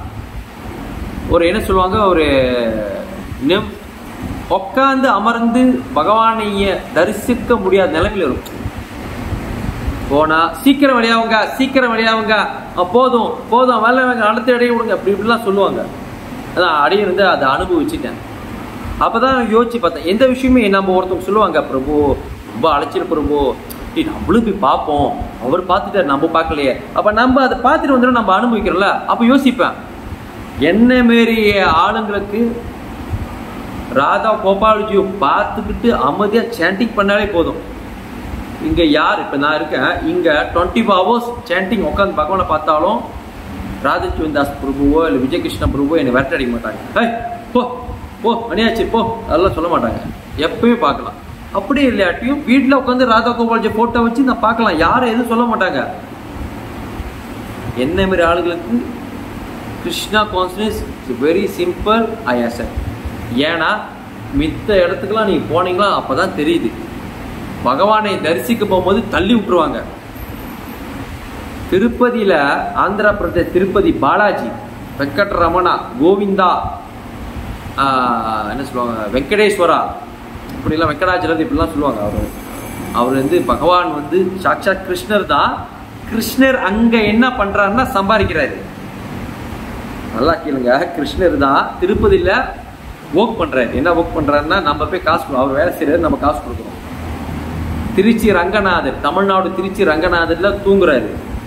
ஒரு என்ன சொல்லுவாங்க ஒரு நிம் உட்காந்து அமர்ந்து பகவானைய தரிசிக்க முடியாத நிலைமையில் இருக்கும் போனா சீக்கிரம் வெளியாவுங்க சீக்கிரம் வெளியாவுங்க அஹ் போதும் போதும் வரலவங்க அடுத்த இடையே விடுங்க அப்படி இப்படிலாம் சொல்லுவாங்க அதான் அடியே வந்து அதை அனுபவிச்சுட்டேன் அப்பதான் யோசிச்சு பார்த்தேன் எந்த விஷயமே நம்ம ஒருத்தவங்க சொல்லுவாங்க பிரபு ரொம்ப அழைச்சிரு பிரபு ஏய் நம்மளும் போய் பார்ப்போம் அவர் பார்த்துட்டாரு நம்ம பார்க்கலையே அப்ப நம்ம அதை பார்த்துட்டு வந்துடும் நம்ம அனுபவிக்கிறோம்ல அப்ப யோசிப்பேன் என்ன மாரி ஆளுங்களுக்கு ராதா கோபாலஜியை பார்த்துக்கிட்டு அமைதியா சாண்டிங் பண்ணாலே போதும் இங்க யார் இப்ப நான் இருக்கேன் இங்க டுவெண்ட்டி ஃபோர் ஹவர்ஸ் சாண்டிங் உட்காந்து பகவானை பார்த்தாலும் ராதச்சுவன் தாஸ் பிரபுவோ இல்லை விஜயகிருஷ்ண பிரபுவோ என்னை விரட்ட அடிக்க மாட்டாங்க ஏய் போ போ மணியாச்சு போ அதெல்லாம் சொல்ல மாட்டாங்க எப்பயுமே பார்க்கலாம் அப்படியே இல்லாட்டியும் வீட்டில் உட்காந்து ராதா கோபால்ஜி போட்டோ வச்சு நான் பார்க்கலாம் யாரும் எதுவும் சொல்ல மாட்டாங்க என்ன மாதிரி ஆளுகளுக்கு Krishna conscious very simple I அசட் ஏன்னா மித்த இடத்துக்குலாம் நீங்கள் போனீங்களா அப்போ தான் தெரியுது பகவானை தரிசிக்க போகும்போது தள்ளி விட்டுருவாங்க திருப்பதியில் ஆந்திர பிரதேஷ் திருப்பதி பாலாஜி வெங்கட் ரமணா கோவிந்தா ஆஹ், என்ன சொல்லுவாங்க வெங்கடேஸ்வரா இப்படிலாம் வெங்கடாச்சலர் இப்படிலாம் சொல்லுவாங்க அவர் அவர் வந்து பகவான் வந்து சாட்சாத் கிருஷ்ணர் தான் கிருஷ்ணர் அங்க என்ன பண்றாருன்னா சம்பாதிக்கிறாரு நல்லா கேளுங்க கிருஷ்ணர் தான் திருப்பதியில ஒர்க் பண்றாரு என்ன ஒர்க் பண்றாருன்னா நம்ம போய் காசு கொடு- அவர் வேலை செய்யறாரு நம்ம காசு கொடுக்குறோம் திருச்சி ரங்கநாதர் தமிழ்நாடு திருச்சி ரங்கநாதர்ல தூங்குறாரு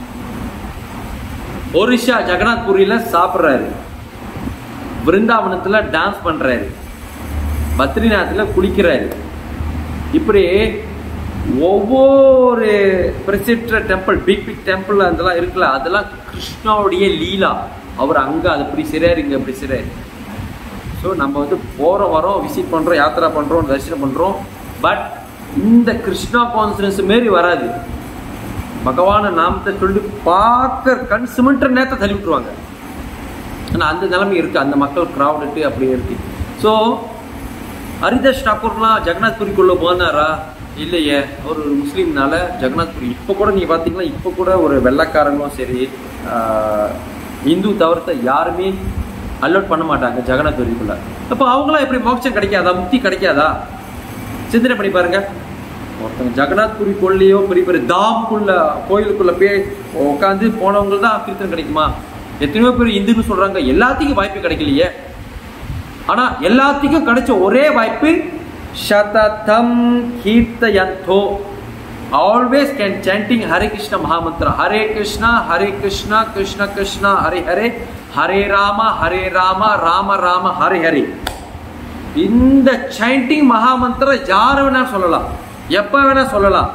ஒரிஷா ஜெகநாத்புரியில சாப்பிடுறாரு பிருந்தாவனத்துல டான்ஸ் பண்றாரு பத்ரிநாத்ல குளிக்கிறாரு இப்படி ஒவ்வொரு பிரசித்த டெம்பிள் பிக் பிக் டெம்பிள் அதெல்லாம் இருக்குல்ல அதெல்லாம் கிருஷ்ணாவுடைய லீலா அவர் அங்க அது இப்படி செய்றாரு இங்க இப்படி செய்றாரு ஸோ நம்ம வந்து போகிறோம் வரோம் விசிட் பண்ணுறோம் யாத்திரா பண்ணுறோம் தரிசனம் பண்ணுறோம் பட் இந்த கிருஷ்ணா கான்ஃபரன்ஸ் மாரி வராது பகவான நாமத்தை சொல்லி பார்க்க கண் சிமெண்ட்ற நேரத்தை தள்ளி விட்டுருவாங்க ஆனால் அந்த நிலைமை இருக்குது அந்த மக்கள் க்ரௌடுட்டு அப்படி இருக்கு ஸோ ஹரிதாஸ் டாக்கூர்லாம் ஜெகநாத்புரிக்குள்ளே போனாரா இல்லையே அவர் ஒரு முஸ்லீம்னால ஜெகநாத்புரி இப்போ கூட நீங்கள் பார்த்தீங்கன்னா இப்போ கூட ஒரு வெள்ளைக்காரங்களும் சரி ஆஹ், இந்து தவிர்த்த யாருமே அலோட் பண்ண மாட்டாங்க ஜெகநாத்புரிக்குள்ள அப்போ அவங்களாம் எப்படி மோட்சம் கிடைக்காதா முக்தி கிடைக்காதா சிந்தனை பண்ணி பாருங்க ஒருத்தங்க ஜெகநாத்புரிக்குள்ளேயோ பெரிய பெரிய தாம்குள்ள கோயிலுக்குள்ள போய் உட்காந்து போனவங்க தான் கீர்த்தனம் கிடைக்குமா எத்தனையோ பேர் இந்துன்னு சொல்றாங்க எல்லாத்துக்கும் வாய்ப்பு கிடைக்கலையே ஆனா எல்லாத்துக்கும் கிடைச்ச ஒரே வாய்ப்பு சததம் கீர்த்தயந்தோ always can chanting Hare Krishna mahamantra Hare Krishna Hare Krishna Krishna Krishna Hare Hare Hare Rama Hare Rama Rama Rama Hare Hare இந்த சாண்டிங் மகாமந்திரம் யார் வேணா சொல்லலாம் எப்ப வேணா சொல்லலாம்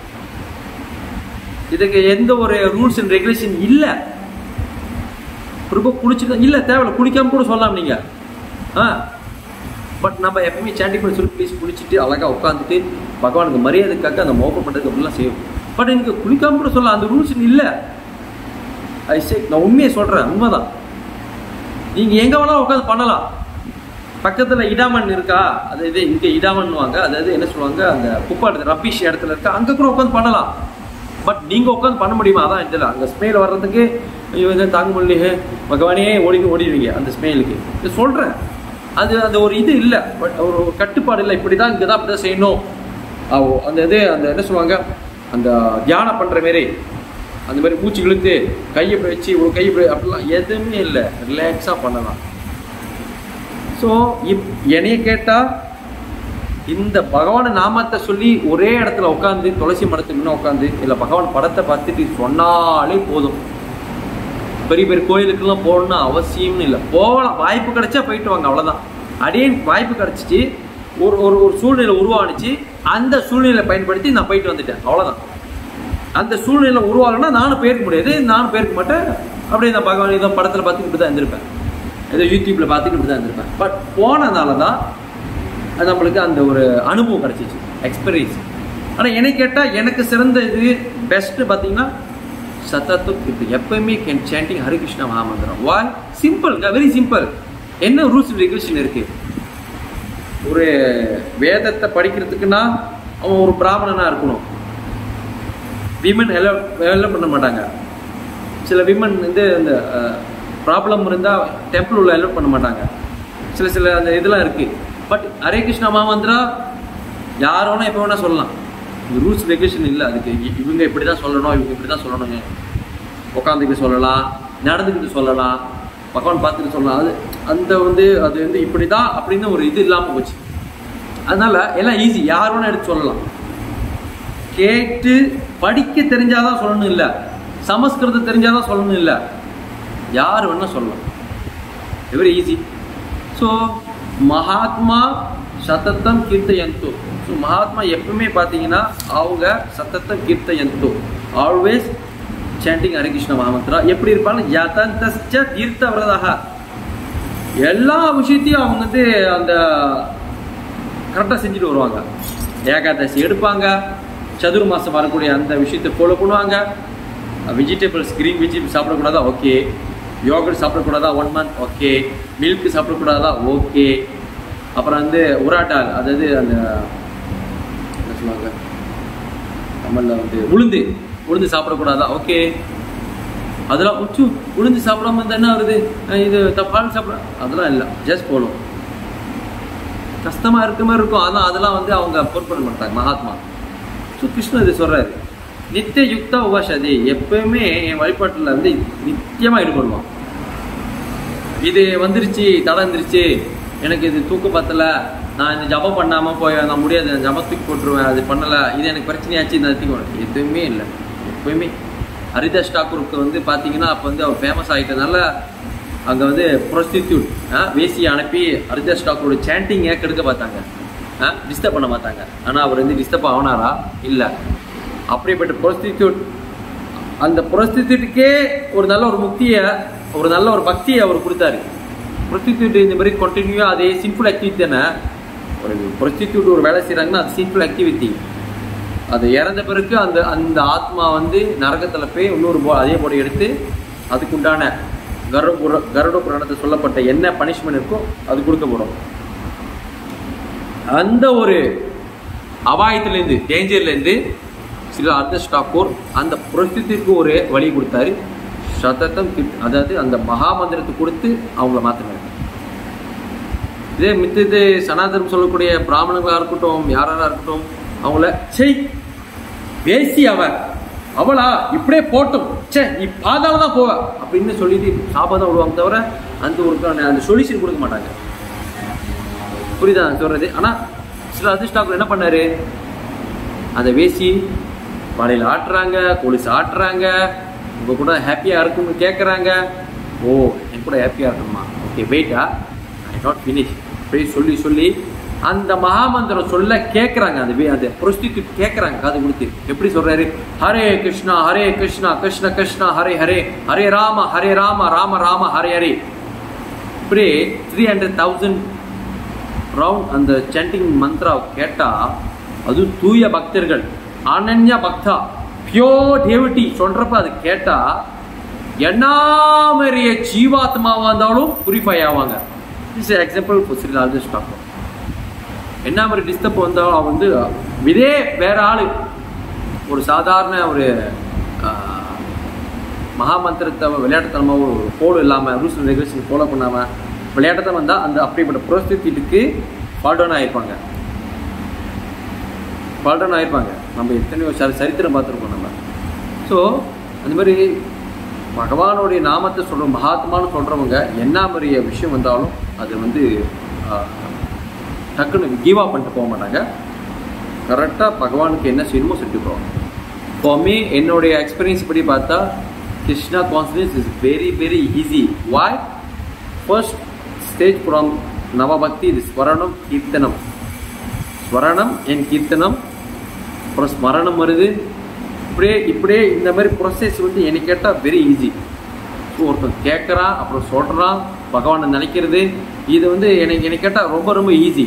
இதுக்கு எந்த ஒரு ரூல்ஸ் அண்ட் ரெகுலேஷன் இல்ல பிரபு குளிச்சுக்க இல்ல தேவையில்ல குளிக்காம கூட சொல்லலாம் நீங்க ஆ பட் நம்ம எப்பவுமே சாண்டிங் பண்ணி சொல்லி ப்ளீஸ் குளிச்சுட்டு அழகா உட்காந்துட்டு பகவானுக்கு மரியாதைக்காக அந்த மோப்பம் பண்றதுக்கு அப்படிலாம் செய்யும் பட் எனக்கு குளிக்காம கூட சொல்லலாம் அந்த ரூல்ஸ் இல்ல ஐ சே நான் உண்மையை சொல்றேன் உண்மைதான் நீங்க எங்க வேணாலும் உட்காந்து பண்ணலாம் பக்கத்துல இடாமன் இருக்கா அது இது இங்க இடாமன்னுவாங்க அதாவது என்ன சொல்லுவாங்க அந்த குப்பை இடத்துல ரப்பிஷ் இடத்துல இருக்கா அங்க கூட உட்காந்து பண்ணலாம் பட் நீங்க உட்காந்து பண்ண முடியுமா அதான் இதுல அங்க ஸ்மெயில் வர்றதுக்கு ஐயோ இதை தாங்க முடியலையே பகவானே ஓடி ஓடிடுவீங்க அந்த ஸ்மெயிலுக்கு இது சொல்றேன் அது அந்த ஒரு இது இல்லை பட் ஒரு ஒரு கட்டுப்பாடு இல்லை இப்படி தான் இங்கே தான் அப்படி தான் செய்யணும் ஆ, ஓ, அந்த இது அந்த என்ன சொல்லுவாங்க அந்த தியானம் பண்ற மாரி அந்த மாதிரி மூச்சு இழுத்து கையை இப்படி வச்சு ஒரு கையை இப்படி அப்படிலாம் எதுவுமே இல்லை ரிலாக்ஸாக பண்ணலாம் ஸோ இப் என்னைய கேட்டால் இந்த பகவான் நாமத்தை சொல்லி ஒரே இடத்துல உட்காந்து துளசி மரத்துக்கு முன்ன உட்காந்து இல்லை பகவான் படத்தை பார்த்துட்டு சொன்னாலே போதும் பெரிய பெரிய கோயிலுக்கெல்லாம் போகணும்னு அவசியம்னு இல்லை போகலாம் வாய்ப்பு கிடைச்சா போயிட்டு வாங்க அவ்வளோதான் அடியே வாய்ப்பு கிடைச்சிச்சு ஒரு ஒரு ஒரு சூழ்நிலை உருவானுச்சு அந்த சூழ்நிலை பயன்படுத்தி நான் போயிட்டு வந்துட்டேன் அவ்வளோதான் அந்த சூழ்நிலை உருவாகலைன்னா நானும் போயிருக்க முடியாது நானும் போயிருக்க மாட்டேன் அப்படியே நான் பகவான் ஏதோ படத்தில் பார்த்துக்கிட்டு தான் இருந்திருப்பேன் ஏதோ யூடியூப்ல பார்த்துக்கிட்டு தான் இருந்திருப்பேன் பட் போனதுனால தான் அது நம்மளுக்கு அந்த ஒரு அனுபவம் கிடைச்சிச்சு எக்ஸ்பீரியன்ஸ் ஆனால் என்னை கேட்டால் எனக்கு சிறந்த இது பெஸ்ட்டு பார்த்தீங்கன்னா சத்தத்து இது எப்பயுமே கேன் சாண்டிங் ஹரிகிருஷ்ண மகாமந்திரம் வாய் சிம்பிள் வெரி சிம்பிள் என்ன ரூல்ஸ் ரெகுலேஷன் இருக்கு ஒரு வேதத்தை படிக்கிறதுக்குன்னா அவன் ஒரு பிராமணனா இருக்கணும் விமன் எல்லாம் எல்லாம் பண்ண மாட்டாங்க சில விமன் வந்து இந்த ப்ராப்ளம் இருந்தால் டெம்பிள் உள்ள எல்லாம் பண்ண மாட்டாங்க சில சில அந்த இதெல்லாம் இருக்கு பட் ஹரே கிருஷ்ண மகாமந்திரா யார் வேணா எப்போ வேணா சொல்லலாம் இது ரூல்ஸ் ரெகுலேஷன் இல்லை அதுக்கு இ- இவங்க இப்படி தான் சொல்லணும் இவங்க இப்படி தான் சொல்லணுங்க உட்காந்துக்கிட்டு சொல்லலாம் நடந்துக்கிட்டு சொல்லலாம் பகவான் பார்த்துட்டு சொல்லலாம் அது அந்த வந்து அது வந்து இப்படி தான் அப்படின்னு ஒரு இது இல்லாமல் போச்சு அதனால எல்லாம் ஈஸி யார் வேணா எடுத்து சொல்லலாம் கேட்டு படிக்க தெரிஞ்சாதான் சொல்லணும் இல்லை சமஸ்கிருதம் தெரிஞ்சாதான் சொல்லணும் இல்லை யார் வேணா சொல்லலாம் வெரி ஈஸி ஸோ மகாத்மா சத்தத்தம் கீர்த்தயந்தோ ஸோ மகாத்மா எப்பவுமே பார்த்தீங்கன்னா அவங்க சத்தத்தம் கீர்த்தயந்தோ ஆல்வேஸ் சாண்டிங் ஹரிகிருஷ்ண மகாமந்திரா எப்படி இருப்பாங்க யதந்தஸ்ச தீர்த்த விரதாக எல்லா விஷயத்தையும் அவங்க வந்து அந்த கரெக்டாக செஞ்சுட்டு வருவாங்க ஏகாதசி எடுப்பாங்க சதுர் மாதம் வரக்கூடிய அந்த விஷயத்தை ஃபாலோ பண்ணுவாங்க வெஜிடபிள்ஸ் க்ரீன் வெஜிடபிள் சாப்பிடக்கூடாதா ஓகே யோகட் சாப்பிடக்கூடாதா ஒன் மந்த் ஓகே மில்க் சாப்பிடக்கூடாதா ஓகே அப்புறம் வந்து உராட்டால் அதாவது அந்த என்ன சொல்லுவாங்க தமிழில் வந்து உளுந்து உளுந்து சாப்பிடக்கூடாதா ஓகே அதெல்லாம் உச்சு உளுந்து சாப்பிடாம இருந்தா என்ன வருது அஹ் இது த- பால் சாப்பிட அதெல்லாம் இல்லை ஜஸ்ட் போலும் கஷ்டமா இருக்க மாதிரி இருக்கும் அதான் அதெல்லாம் வந்து அவங்க பொருட்பட மாட்டாங்க மகாத்மா ஸோ கிருஷ்ணர் இது சொல்றாரு நித்திய யுக்தா உபாசதி எப்பவுமே என் வழிபாட்டில் வந்து நித்தியமா ஈடுபடுவான் இது வந்துருச்சு தடை வந்துருச்சு எனக்கு இது தூக்கம் பத்தல நான் இந்த ஜபம் பண்ணாம போய் நான் முடியாது நான் ஜபத்துக்கு போட்டுருவேன் அது பண்ணல இது எனக்கு பிரச்சனையாச்சு இந்த தூக்கம் எதுவுமே இல்லை எப்பவுமே ஹரிதாஸ் டாக்கூருக்கு வந்து பார்த்தீங்கன்னா அப்போ வந்து அவர் ஃபேமஸ் ஆகிட்டதுனால அங்கே வந்து ப்ரொஸ்டிடியூட் வேசியை அனுப்பி ஹரிதாஸ் டாக்கூரோட சேண்டிங்கை கெடுக்க பார்த்தாங்க டிஸ்டர்ப் பண்ண மாட்டாங்க ஆனால் அவர் வந்து டிஸ்டர்ப் ஆனாரா இல்லை அப்படிப்பட்ட ப்ரொஸ்டிடியூட் அந்த ப்ரொஸ்டிடியூட்டுக்கே ஒரு நல்ல ஒரு முக்தியை ஒரு நல்ல ஒரு பக்தியை அவர் கொடுத்தாரு ப்ரொஸ்டிடியூட் இந்த மாதிரி கண்டினியூவாக அதே சிம்பிள் ஆக்டிவிட்டி தானே ஒரு ப்ரொஸ்டிடியூட் ஒரு வேலை செய்கிறாங்கன்னா அது சிம்பிள் ஆக்டிவிட்டி அது இறந்த பிறகு அந்த அந்த ஆத்மா வந்து நரகத்தில் போய் இன்னொரு போ அதே போட எடுத்து அதுக்குண்டான கருட புர கருட புராணத்தை சொல்லப்பட்ட என்ன பனிஷ்மெண்ட் இருக்கோ அது கொடுக்கப்படும் அந்த ஒரு அபாயத்திலேருந்து டேஞ்சர்லேருந்து சில அர்த்தஸ் டாக்கூர் அந்த புரஸ்திக்கு ஒரு வழி கொடுத்தாரு சதத்தம் கிட் அதாவது அந்த மகாமந்திரத்தை கொடுத்து அவங்கள மாற்றினாரு இதே மித்தது சனாதனம் சொல்லக்கூடிய பிராமணர்களாக இருக்கட்டும் யாராக இருக்கட்டும் அவங்கள செய் பேசி அவ அவளா இப்படியே போட்டும் சே நீ பாதாள தான் போவ அப்படின்னு சொல்லிட்டு சாபம் தான் விடுவாங்க தவிர அந்த ஒரு அந்த சொல்யூஷன் கொடுக்க மாட்டாங்க புரியுதா நான் சொல்றது ஆனா சில அதிர்ஷ்டாக்கள் என்ன பண்ணாரு அந்த வேசி வலையில் ஆட்டுறாங்க கொலுசு ஆட்டுறாங்க உங்க கூட ஹாப்பியா இருக்கும்னு கேட்குறாங்க ஓ என் கூட ஹாப்பியா இருக்கணுமா ஓகே வெயிட்டா ஐ நாட் ஃபினிஷ் அப்படியே சொல்லி சொல்லி அந்த மகாமந்திரம் சொல்ல கேட்குறாங்க அந்த வே அந்த ப்ரொஸ்டியூட் கேட்குறாங்க காது கொடுத்து எப்படி சொல்றாரு ஹரே கிருஷ்ணா ஹரே கிருஷ்ணா கிருஷ்ண கிருஷ்ணா ஹரே ஹரே ஹரே ராம ஹரே ராம ராம ராம ஹரே ஹரே இப்படி த்ரீ ஹண்ட்ரட் தௌசண்ட் ரவுண்ட் அந்த சாண்டிங் மந்த்ரா கேட்டா அது தூய பக்தர்கள் அனன்ய பக்தா பியோ டேவிட்டி சொல்றப்ப அது கேட்டா என்ன மாதிரிய ஜீவாத்மாவா இருந்தாலும் புரிஃபை ஆவாங்க is example Shri Rajesh doctor என்ன மாதிரி டிஸ்டர்ப் வந்தாலும் அவன் வந்து இதே வேற ஆளு ஒரு சாதாரண ஒரு ஆஹ், மகாமந்திரத்தை விளையாட்டுத்தனமாக ஒரு ஃபாலோ இல்லாமல் ரூல்ஸ் அண்ட் ரெகுலேஷன் ஃபாலோ பண்ணாமல் விளையாட்டத்தை வந்தால் அந்த அப்படிப்பட்ட புரோஸ்தித்துக்கு ஃபால்டவுன் ஆயிருப்பாங்க ஃபால்டவுன் ஆயிருப்பாங்க நம்ம எத்தனையோ சரி சரித்திரம் பார்த்துருக்கோம் நம்ம ஸோ அந்த மாதிரி பகவானுடைய நாமத்தை சொல்கிற மகாத்மான்னு சொல்கிறவங்க என்ன மாதிரி விஷயம் வந்தாலும் அது வந்து ஆஹ், டக்குன்னு கிவ் அப் பண்ணிட்டு போக மாட்டாங்க கரெக்டாக பகவானுக்கு என்ன செய்யணுமோ செஞ்சுட்டு போவாங்க ஃபார்மே என்னுடைய எக்ஸ்பீரியன்ஸ் படி பார்த்தா Krishna confidence is very very easy why first stage from நவபக்தி இது ஸ்வரணம் கீர்த்தனம் ஸ்வரணம் என் கீர்த்தனம் அப்புறம் ஸ்மரணம் வருது இப்படியே இப்படியே இந்த மாதிரி ப்ரொசஸ் வந்து எனக்கு கேட்டால் வெரி ஈஸி ஸோ ஒருத்தன் கேட்குறான் அப்புறம் சொல்கிறான் பகவானை நினைக்கிறது இது வந்து எனக்கு எனக்கு கேட்டால் ரொம்ப ரொம்ப ஈஸி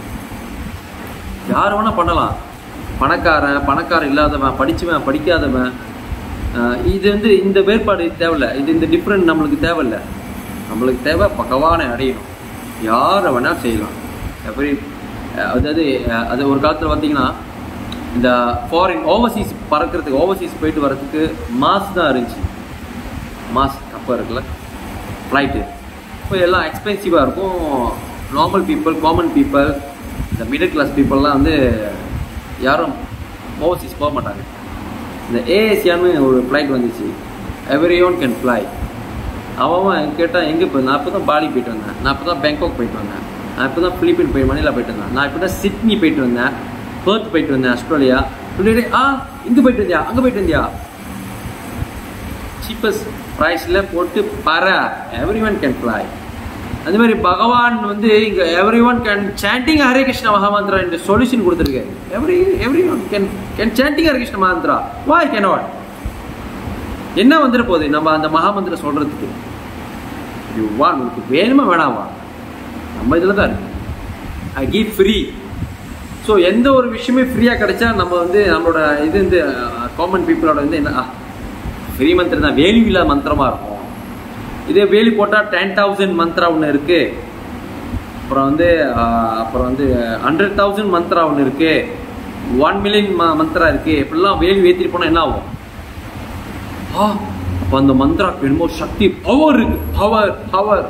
யார் வேணால் பண்ணலாம் பணக்காரன் பணக்காரன் இல்லாதவன் படிச்சவன் படிக்காதவன் ஆஹ் இது வந்து இந்த வேறுபாடு தேவையில்ல இது இந்த டிஃப்ரெண்ட் நம்மளுக்கு தேவையில்ல நம்மளுக்கு தேவை பகவானை அடையணும் யாரை வேணால் செய்யலாம் எவ்ரி அதாவது அஹ், அது ஒரு காலத்தில் பார்த்தீங்கன்னா இந்த ஃபாரின் ஓவர்சீஸ் பறக்கிறதுக்கு ஓவர்சீஸ் போயிட்டு வர்றதுக்கு மாஸ் தான் இருந்துச்சு மாஸ் கப்பல் இருக்குல்ல ஃப்ளைட்டு இப்போ எல்லாம் எக்ஸ்பென்சிவாக இருக்கும் நார்மல் பீப்புள் காமன் பீப்புள் இந்த மிடில் கிளாஸ் பீப்புளெலாம் வந்து யாரும் ஓவர்சீஸ் போக மாட்டாங்க இந்த ஏஎஸ்யான்னு ஒரு ஃப்ளைட் வந்துச்சு எவ்ரி ஒன் கேன் ஃப்ளை அவன் கேட்டால் எங்கே போய் நான் இப்போ தான் பாலி போயிட்டு வந்தேன் நான் இப்போ தான் பேங்காக் போயிட்டு வந்தேன் நான் இப்போ தான் ஃபிலிப்பின் போய் மணிலா போயிட்டு வந்தேன் நான் இப்போ தான் சிட்னி போயிட்டு வந்தேன் பேர்த் போயிட்டு வந்தேன் ஆஸ்திரேலியா சொல்லிட்டு ஆ இங்கே போயிட்டு வந்தியா அங்கே போயிட்டு வந்தியா சீப்பஸ்ட் ப்ரைஸில் போட்டு பர எவ்ரி ஒன் கேன் ஃப்ளை அந்த மாதிரி பகவான் வந்து இங்கே everyone can chanting Hare Krishna mahamantra என்ற சொல்யூஷன் கொடுத்துருக்காரு every everyone can can chanting Hare Krishna mahamantra why can what என்ன வந்துட போகுது நம்ம அந்த மகாமந்திரம் சொல்றதுக்கு யூ வான் உனக்கு வேணுமா வேணாமா நம்ம இதில் தான் இருக்கு ஐ கிவ் ஃப்ரீ ஸோ எந்த ஒரு விஷயமே ஃப்ரீயாக கிடைச்சா நம்ம வந்து நம்மளோட இது வந்து காமன் பீப்புளோட வந்து என்ன ஃப்ரீ மந்திரம் தான் வேல்யூ இல்லாத மந்திரமாக இருக்கும் இதே வேலி போட்டால் டென் தௌசண்ட் மந்த்ரா ஒன்று இருக்கு அப்புறம் வந்து ஆஹ், அப்புறம் வந்து ஹண்ட்ரட் தௌசண்ட் மந்த்ரா ஒன்று இருக்கு ஒன் மில்லியன் மந்த்ரா இருக்கு இப்படிலாம் வேலி ஏற்றிட்டு போனால் என்ன ஆகும் ஆ அப்போ அந்த மந்த்ராக்கு என்னமோ சக்தி பவர் இருக்கு பவர் பவர்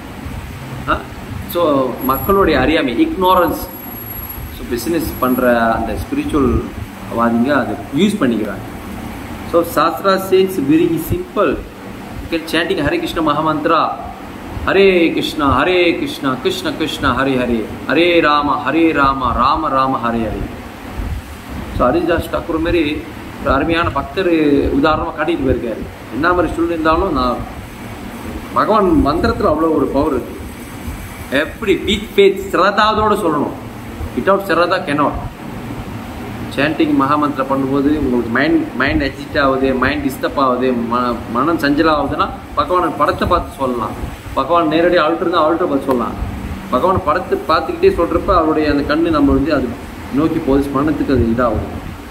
ஸோ மக்களுடைய அறியாமை இக்னோரன்ஸ் ஸோ பிஸ்னஸ் பண்ணுற அந்த ஸ்பிரிச்சுவல் வாதிங்க அதை யூஸ் பண்ணிக்கிறாங்க so shastra says very simple chanting Hare Krishna mahamantra Hare Krishna Hare Krishna Krishna Krishna Hare Hare Hare Rama Hare Rama Rama Rama Hare Hare so Haridas Thakur மாரி ஒரு அருமையான பக்தர் உதாரணமாக காட்டிட்டு போயிருக்காரு என்ன மாதிரி சூழ்நிலை இருந்தாலும் நான் பகவான் மந்திரத்தில் அவ்வளோ ஒரு பவர் இருக்கு எப்படி பீட் பேத் சிரதாவோட சொல்லணும் வித்தவுட் சிரதா கெனாட் சாண்டிங் மகாமந்திரம் பண்ணும்போது உங்களுக்கு மைண்ட் மைண்ட் அஜிட் ஆகுது மைண்ட் டிஸ்டர்ப் ஆகுது ம மனம் சஞ்சலம் ஆகுதுன்னா பகவான் படத்தை பார்த்து சொல்லலாம் பகவான் நேரடியாக ஆல்ட்ரு இருந்தால் ஆல்ட்ரு பார்த்து சொல்லலாம் பகவான் படத்தை பார்த்துக்கிட்டே சொல்கிறப்ப அவருடைய அந்த கண்ணு நம்ம வந்து அது நோக்கி போகுது மனத்துக்கு அது இதாகுது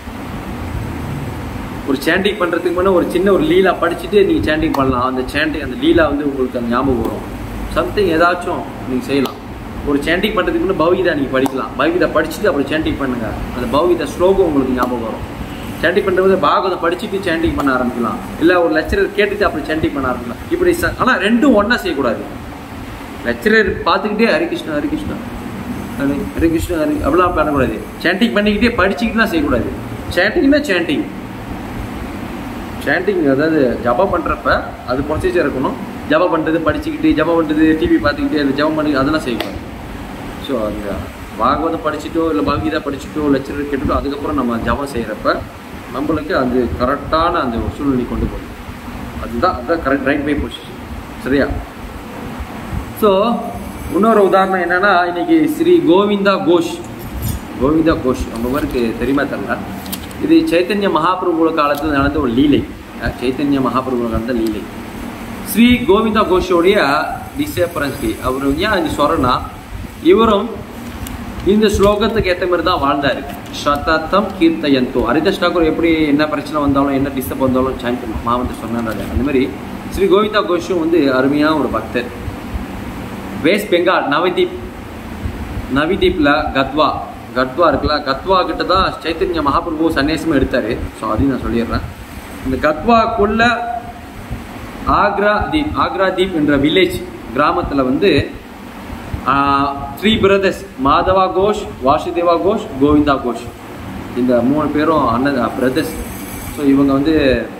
ஒரு சாண்டிங் பண்ணுறதுக்கு முன்னே ஒரு சின்ன ஒரு லீலா படிச்சுட்டு நீங்கள் சாண்டிங் பண்ணலாம் அந்த சாண்டிங் அந்த லீலா வந்து உங்களுக்கு அந்த ஞாபகம் வரும் சம்திங் ஏதாச்சும் நீங்கள் செய்யலாம் ஒரு சாண்டிங் பண்ணுறதுக்கு முன்னே பௌகீதா நீங்கள் படிக்கலாம் பௌகீதா படிச்சுட்டு அப்புறம் சாண்டிங் பண்ணுங்க அந்த பௌகீதா ஸ்லோகம் உங்களுக்கு ஞாபகம் வரும் சாண்டிங் பண்ணுறது பாகவதம் படிச்சுட்டு சாண்டிங் பண்ண ஆரம்பிக்கலாம் இல்லை ஒரு லெக்சரர் கேட்டுட்டு அப்புறம் சாண்டிங் பண்ண ஆரம்பிக்கலாம் இப்படி ச ஆனால் ரெண்டும் ஒன்றா செய்யக்கூடாது லெக்சரர் பார்த்துக்கிட்டே ஹரிகிருஷ்ணா ஹரிகிருஷ்ணா ஹரி ஹரிகிருஷ்ணா ஹரி அப்படிலாம் பண்ணக்கூடாது சாண்டிங் பண்ணிக்கிட்டே படிச்சுக்கிட்டுலாம் செய்யக்கூடாது சாண்டிங்னா சாண்டிங் சாண்டிங் அதாவது ஜபம் பண்ணுறப்ப அது ப்ரொசீஜர் இருக்கணும் ஜபம் பண்ணுறது படிச்சுக்கிட்டு ஜபம் பண்ணுறது டிவி பார்த்துக்கிட்டு அது ஜபம் பண்ணி அதெல்லாம் செய்யக்கூடாது ஸோ அந்த பாகவதம் படிச்சுட்டோ இல்லை பகவீதா படிச்சுட்டோ லெக்சரர் கேட்டுட்டோ அதுக்கப்புறம் நம்ம ஜபம் செய்கிறப்ப நம்மளுக்கு அது கரெக்டான அந்த ஒரு சூழ்நிலை கொண்டு போகும் அதுதான் அதுதான் கரெக்ட் ரைட் பை பொசிஷன் சரியா ஸோ இன்னொரு உதாரணம் என்னன்னா இன்னைக்கு ஸ்ரீ கோவிந்தா கோஷ் கோவிந்தா கோஷ் நம்ம பேருக்கு தெரியுமா தெரியல இது சைத்தன்ய மகாபிரபு காலத்தில் நடந்த ஒரு லீலை அஹ் சைத்தன்ய மகாபிரபு நடந்த லீலை ஸ்ரீ கோவிந்தா கோஷோடைய டிசேபரன்ஸ் டே அவர் ஏன் இது சொல்றேன்னா இவரும் இந்த ஸ்லோகத்துக்கு ஏற்ற மாதிரி தான் வாழ்ந்தாரு சதத்தம் கீர்த்தயந்தோ ஹரிதாஸ் டாக்கூர் எப்படி என்ன பிரச்சனை வந்தாலும் என்ன டிஸ்டர்ப் வந்தாலும் சாண்ட் மாவட்டம் சொன்னாரு அந்த மாதிரி ஸ்ரீ கோவிந்தா கோஷும் வந்து அருமையான ஒரு பக்தர் வெஸ்ட் பெங்கால் நவதீப் நவிதீப்ல கத்வா கத்வா இருக்குல்ல கத்வா கிட்ட தான் சைத்தன்ய மகாபிரபு சன்னியாசமும் எடுத்தாரு ஸோ அதையும் நான் சொல்லிடுறேன் இந்த கத்வாக்குள்ள ஆக்ரா தீப் ஆக்ரா தீப் என்ற வில்லேஜ் கிராமத்தில் வந்து த்ரீ பிரதர்ஸ் மாதவா கோஷ் வாசுதேவா கோஷ் கோவிந்தா கோஷ் இந்த மூணு பேரும் அண்ணன் பிரதர்ஸ் ஸோ இவங்க வந்து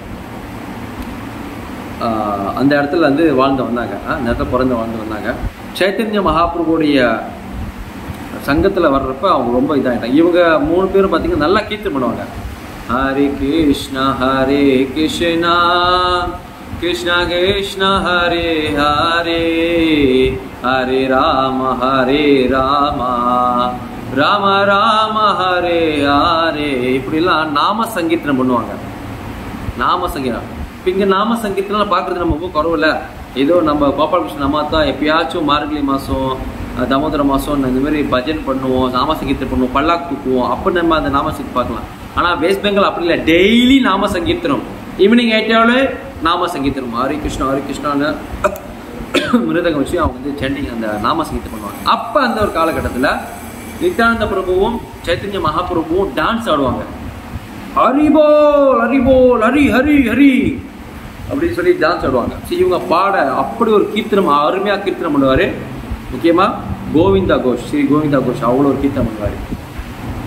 ஆஹ், அந்த இடத்துல வந்து வாழ்ந்து வந்தாங்க ஆஹ், அந்த இடத்துல பிறந்து வாழ்ந்து வந்தாங்க சைத்தன்ய மகாபிரபுடைய சங்கத்தில் வர்றப்ப அவங்க ரொம்ப இதாகிட்டாங்க இவங்க மூணு பேரும் பார்த்தீங்கன்னா நல்லா கீர்த்தம் பண்ணுவாங்க ஹரே கிருஷ்ணா ஹரே கிருஷ்ணா கிருஷ்ணா கிருஷ்ணா ஹரே ஹரே ஹரே ராம ஹரே ராமா ராம ராம ஹரே ஹரே இப்படிலாம் நாம சங்கீர்த்தனம் பண்ணுவாங்க நாம சங்கீதம் இப்போ இங்கே நாம சங்கீதம்லாம் பார்க்குறது நம்ம ரொம்ப குறவில்ல ஏதோ நம்ம கோபாலகிருஷ்ணன் அம்மா தான் எப்பயாச்சும் மார்கழி மாதம் தாமோதர மாதம் இந்த மாதிரி பஜன் பண்ணுவோம் நாம சங்கீர்த்தனம் பண்ணுவோம் பல்லாக்கு தூக்குவோம் அப்போ நம்ம அந்த நாம சங்கீதம் பார்க்கலாம் ஆனால் வெஸ்ட் பெங்கால் அப்படி இல்லை டெய்லி நாம சங்கீர்த்தனம் ஈவினிங் ஆயிட்டாலே நாம சங்கீர்த்தனம் ஹரி கிருஷ்ணா ஹரி கிருஷ்ணான்னு மிருதகம் வச்சு அவங்க வந்து சென்டிங் அந்த நாம சங்கீதம் பண்ணுவாங்க அப்போ அந்த ஒரு காலகட்டத்தில் நித்யானந்த பிரபுவும் சைத்தன்ய மகாபிரபுவும் டான்ஸ் ஆடுவாங்க ஹரிபோல் ஹரிபோல் ஹரி ஹரி ஹரி அப்படின்னு சொல்லி டான்ஸ் ஆடுவாங்க சரி இவங்க பாட அப்படி ஒரு கீர்த்தனம் அருமையாக கீர்த்தனம் பண்ணுவார் முக்கியமாக கோவிந்தா கோஷ் ஸ்ரீ கோவிந்தா கோஷ் அவ்வளோ ஒரு கீர்த்தனம் பண்ணுவார்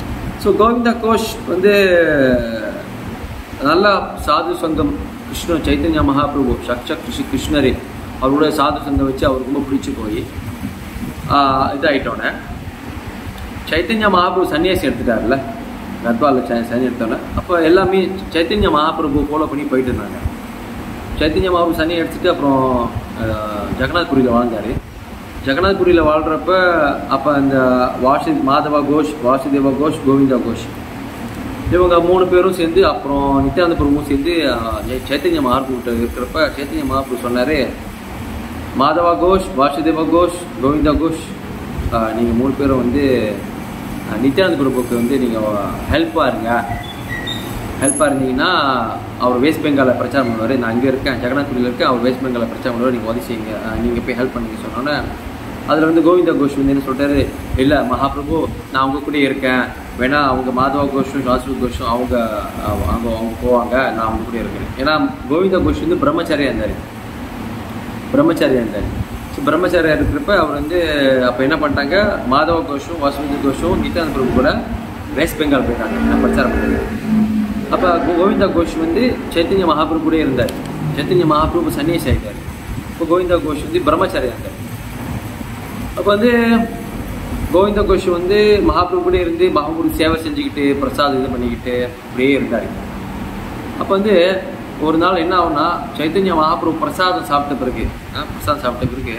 ஸோ கோவிந்தா கோஷ் வந்து நல்லா சாது சங்கம் கிருஷ்ண சைத்தன்ய மகாபிரபு சக்ஷ கிருஷ்ண கிருஷ்ணரே அவரோட சாது சங்கம் வச்சு அவருக்கு ரொம்ப பிடிச்சி போய் இதாகிட்டோன்னே சைத்தன்ய மகாபிரபு சன்னியாசி எடுத்துட்டார்ல கத்வாலில் ச சனி எடுத்தோன்னே அப்போ எல்லாமே சைத்தன்ய மகாபிரபு ஃபாலோ பண்ணி போயிட்டு இருந்தாங்க சைத்தன்ய மகாபிரபு சனி எடுத்துட்டு அப்புறம் அஹ், ஜெகநாத்புரியில் வாழ்ந்தார் ஜெகநாத்புரியில் வாழ்கிறப்ப அப்போ அந்த வாசி மாதவா கோஷ் வாசுதேவா கோஷ் கோவிந்தா கோஷ் இவங்க மூணு பேரும் சேர்ந்து அப்புறம் நித்யானந்த பிரபுவும் சேர்ந்து அஹ், ஜெ- சைத்தன்ய மகாபிரபுட்ட இருக்கிறப்ப சைத்தன்ய மகாபிரபு சொன்னார் மாதவா கோஷ் வாசுதேவா கோஷ் கோவிந்தா கோஷ் நீங்கள் மூணு பேரும் வந்து அஹ், நித்யானந்த பிரபுக்கு வந்து நீங்கள் ஹெல்ப்பாக இருங்க ஹெல்ப்பாக இருந்தீங்கன்னா அவர் வெஸ்ட் பெங்காலில் பிரச்சாரம் பண்ணுவார் நான் அங்கே இருக்கேன் ஜெகநாத்புரியில் இருக்கேன் அவர் வெஸ்ட் பெங்காலில் பிரச்சாரம் பண்ணுவார் நீங்கள் உதவி செய்யுங்க நீங்கள் போய் ஹெல்ப் பண்ணுங்க சொன்னோன்னே அதில் வந்து கோவிந்தா கோஷ் வந்து என்ன சொல்லிட்டாரு இல்லை மகாபிரபு நான் அவங்க கூட இருக்கேன் வேணா அவங்க மாதவா கோஷும் வாசு கோஷும் அவங்க அஹ், அவங்க அவங்க போவாங்க நான் அவங்க கூட இருக்கேன் ஏன்னா கோவிந்தா கோஷ் வந்து பிரம்மச்சாரியா இருந்தார் பிரம்மச்சாரியா இருந்தார் ஸோ பிரம்மச்சாரியா இருக்கிறப்ப அவர் வந்து அப்போ என்ன பண்ணிட்டாங்க மாதவ கோஷும் வாசுதி கோஷும் நித்யானந்த பிரபு கூட வெஸ்ட் பெங்கால் போயிட்டாங்க நான் பிரச்சாரம் பண்ணாங்க அப்போ கோவிந்தா கோஷ் வந்து சைத்தன்ய மகாபிரபு கூட இருந்தார் சைத்தன்ய மகாபிரபு சன்னியாசி ஆகிட்டார் இப்போ கோவிந்தா கோஷ் வந்து பிரம்மச்சாரியா இருந்தார் அப்போ வந்து கோவிந்த கோஷ் வந்து மகாபிரபு கூட இருந்து மகாபிரபு சேவை செஞ்சுக்கிட்டு பிரசாதம் இது பண்ணிக்கிட்டு அப்படியே இருந்தார் அப்போ வந்து ஒரு நாள் என்ன ஆகும்னா சைத்தன்ய மகாபிரபு பிரசாதம் சாப்பிட்ட பிறகு ஆ, பிரசாதம் சாப்பிட்ட பிறகு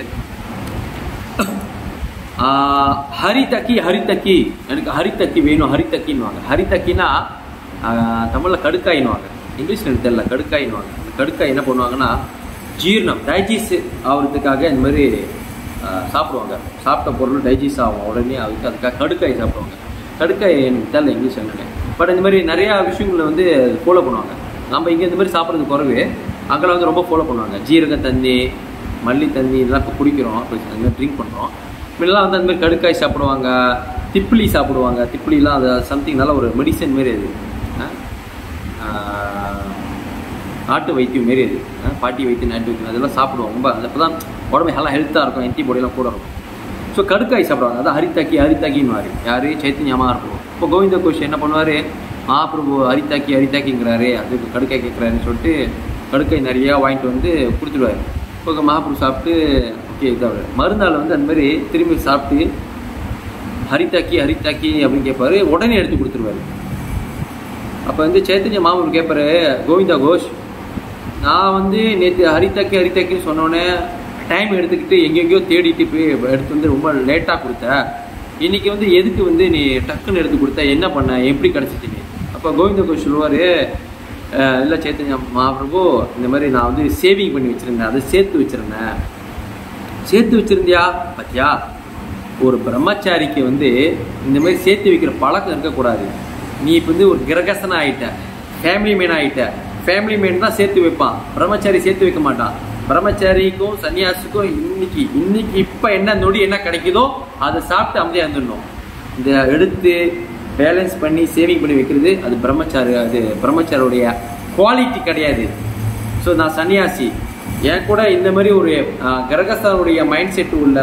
ஆ, ஹரிதக்கி ஹரிதக்கி எனக்கு ஹரிதக்கி வேணும் ஹரிதக்கின்னுவாங்க ஹரிதக்கினா தமிழில் கடுக்காயின்னுவாங்க இங்கிலீஷில் எனக்கு தெரியல கடுக்காயின்னுவாங்க அந்த கடுக்காய் என்ன பண்ணுவாங்கன்னா ஜீரணம் டைஜஸ்ட் ஆகிறதுக்காக இந்த மாதிரி ஆ, சாப்பிடுவாங்க சாப்பிட்ட பொருள் டைஜஸ்ட் ஆகும் உடனே அதுக்கு அதுக்காக கடுக்காய் சாப்பிடுவாங்க கடுக்காய் எனக்கு தெரியல இங்கிலீஷ் என்னன்னு பட் இந்த மாதிரி நிறையா விஷயங்களை வந்து ஃபாலோ பண்ணுவாங்க நம்ம இங்கே இந்த மாதிரி சாப்பிட்றது குறைவு அங்கெல்லாம் வந்து ரொம்ப ஃபாலோ பண்ணுவாங்க ஜீரக தண்ணி மல்லி தண்ணி இதெல்லாம் இப்போ குடிக்கிறோம் இப்போ அந்த மாதிரி ட்ரிங்க் பண்ணுறோம் முன்னெல்லாம் வந்து அந்த மாதிரி கடுக்காய் சாப்பிடுவாங்க திப்பிலி சாப்பிடுவாங்க திப்பிலிலாம் அது சம்திங் நல்ல ஒரு மெடிசன் மாரி அது ஆ? ஆஹ், நாட்டு வைத்தியம் மாரி அது ஆ? பாட்டி வைத்தியம் நாட்டு வைத்தியம் அதெல்லாம் சாப்பிடுவோம் ரொம்ப அப்போ தான் உடம்பு எல்லாம் ஹெல்த்தாக இருக்கும் ஆன்டிபாடியெல்லாம் கூட இருக்கும் ஸோ கடுக்காய் சாப்பிடுவாங்க அதான் ஹரித்தாக்கி ஹரித்தாக்கின்னு யார் சைத்தன்யமாக இருக்கும் இப்போ கோவிந்த கோஷ் என்ன பண்ணுவார் மகாபிரபு ஹரித்தாக்கி ஹரித்தாக்கிங்கிறாரு அதுக்கு கடுக்காய் கேட்குறாருன்னு சொல்லிட்டு கடுக்காய் நிறையா வாங்கிட்டு வந்து கொடுத்துடுவாரு இப்போ மகாபிரபு சாப்பிட்டு ஓகே இதாக மறுநாள் வந்து அந்த மாதிரி திரும்பி சாப்பிட்டு ஹரித்தாக்கி ஹரித்தாக்கி அப்படின்னு கேட்பாரு உடனே எடுத்து கொடுத்துருவாரு அப்போ வந்து சைத்தன்ய மாமூர் கேட்பாரு கோவிந்தா கோஷ் நான் வந்து நேற்று ஹரித்தாக்கி ஹரித்தாக்கின்னு சொன்னோன்னே டைம் எடுத்துக்கிட்டு எங்கெங்கேயோ தேடிட்டு போய் எடுத்து வந்து ரொம்ப லேட்டாக கொடுத்த இன்னைக்கு வந்து எதுக்கு வந்து நீ டக்குன்னு எடுத்து கொடுத்த என்ன பண்ண எப்படி கிடச்சிச்சு நீ அப்போ கோவிந்த கோஷ் சொல்லுவார் இல்லை சைத்தன்ய மகாபிரபு இந்த மாதிரி நான் வந்து சேவிங் பண்ணி வச்சுருந்தேன் அதை சேர்த்து வச்சுருந்தேன் சேர்த்து வச்சுருந்தியா பத்தியா ஒரு பிரம்மச்சாரிக்கு வந்து இந்த மாதிரி சேர்த்து வைக்கிற பழக்கம் இருக்கக்கூடாது நீ இப்போ வந்து ஒரு கிரகசன ஆயிட்ட ஃபேமிலி மேன் ஆயிட்ட ஃபேமிலி மேன் தான் சேர்த்து வைப்பான் பிரம்மச்சாரி சேர்த்து வைக்க மாட்டான் பிரம்மச்சாரிக்கும் சன்னியாசிக்கும் இன்னைக்கு இன்னைக்கு இப்போ என்ன நொடி என்ன கிடைக்குதோ அதை சாப்பிட்டு அமைதியாக இருந்துடணும் இந்த எடுத்து பேலன்ஸ் பண்ணி சேவிங் பண்ணி வைக்கிறது அது பிரம்மச்சாரி அது பிரம்மச்சாரியுடைய குவாலிட்டி கிடையாது ஸோ நான் சன்னியாசி என் கூட இந்த மாதிரி ஒரு கிரகஸ்தனுடைய மைண்ட் செட் உள்ள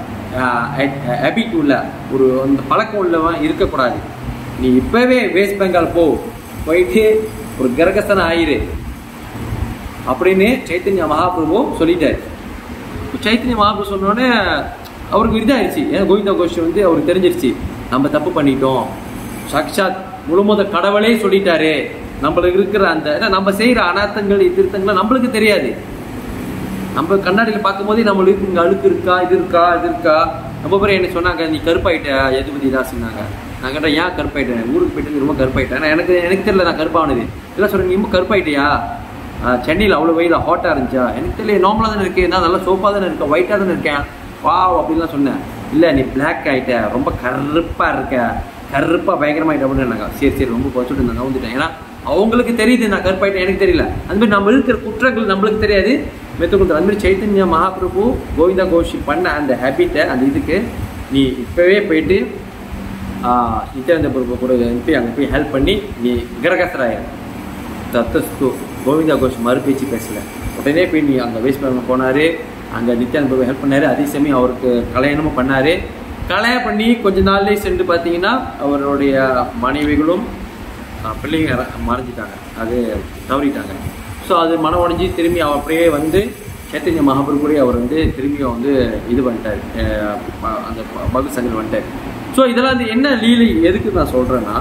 ஹேபிட் உள்ள ஒரு அந்த பழக்கம் உள்ளவன் இருக்கக்கூடாது நீ இப்போவே வெஸ்ட் பெங்கால் போ போயிட்டு ஒரு கிரகஸ்தன ஆயிரு அப்படின்னு சைத்தன்ய மகாபிரபு சொல்லிட்டாரு சைத்தன்ய மகாபிரபு சொன்னோடனே அவருக்கு இதாயிருச்சு ஏன்னா கோவிந்தா கோஷ் வந்து அவருக்கு தெரிஞ்சிருச்சு நம்ம தப்பு பண்ணிட்டோம் சாக்ஷாத் முழுமுத கடவுளே சொல்லிட்டாரு நம்மளுக்கு இருக்கிற அந்த ஏன்னா நம்ம செய்கிற அனாத்தங்கள் திருத்தங்கள் நம்மளுக்கு தெரியாது நம்ம கண்ணாடியில் பார்க்கும்போதே நம்மளுக்கு இங்கே அழுக்கு இருக்கா இது இருக்கா இது இருக்கா ரொம்ப பேர் என்ன சொன்னாங்க நீ கருப்பாயிட்ட எதுபதி தாசுனாங்க நான் கேட்டேன் ஏன் கருப்பாயிட்டேன் ஊருக்கு போயிட்டு நீ ரொம்ப கருப்பாயிட்டேன் ஆனா எனக்கு எனக்கு தெரியல நான் கருப்பானது இல்லை சொல்கிறேன் நீ ரொம்ப கருப்பாயிட்டியா சென்னையில் அவ்வளோ வெயில் ஹாட்டாக இருந்துச்சா எனக்கு தெரியல நார்மலாக தானே இருக்கேன் நான் நல்லா சோப்பாக தானே இருக்கேன் ஒயிட்டாக தானே இருக்கேன் வா அப்படின்லாம் சொன்னேன் இல்லை நீ பிளாக் ஆகிட்ட ரொம்ப கருப்பாக இருக்க கருப்பாக பயங்கரமாயிட்ட அப்படின்னு நாங்கள் சரி சரி ரொம்ப குறைச்சிட்டு நான் நவுந்துட்டேன் ஏன்னா அவங்களுக்கு தெரியுது நான் கருப்பாயிட்டேன் எனக்கு தெரியல அந்த மாதிரி நம்ம இருக்கிற குற்றங்கள் நம்மளுக்கு தெரியாது மெத்துக்குண்டு அந்த மாதிரி சைத்தன்ய மகாபிரபு கோவிந்தா கோஷி பண்ண அந்த ஹேபிட்டை அந்த இதுக்கு நீ இப்போவே போயிட்டு ஆஹ், நித்யானந்த பிரபு கூட போய் அங்கே போய் ஹெல்ப் பண்ணி நீ கிரகஸ்தராய தத்தஸ்து கோவிந்தா கோஷ் மறுபேச்சு பேசல உடனே போய் நீ அங்கே வேஸ்ட் பண்ண போனார் அங்கே நித்யானந்த பிரபு ஹெல்ப் பண்ணார் அதே சமயம் அவருக்கு கல்யாணமும் பண்ணார் கல்யாணம் பண்ணி கொஞ்ச நாள்லயே சென்று பார்த்தீங்கன்னா அவருடைய மனைவிகளும் அஹ், பிள்ளைங்க இற- மறைஞ்சிட்டாங்க அது தவறிட்டாங்க ஸோ அது மனம் உடைஞ்சி திரும்பி அவர் அப்படியே வந்து சைத்தன்ய மகாபிரபுடைய அவர் வந்து திரும்பி வந்து இது பண்ணிட்டார் அஹ், ப- அந்த ப- பகவத் சங்கர் வந்துட்டார் ஸோ இதெல்லாம் வந்து என்ன லீலை எதுக்கு நான் சொல்கிறேன்னா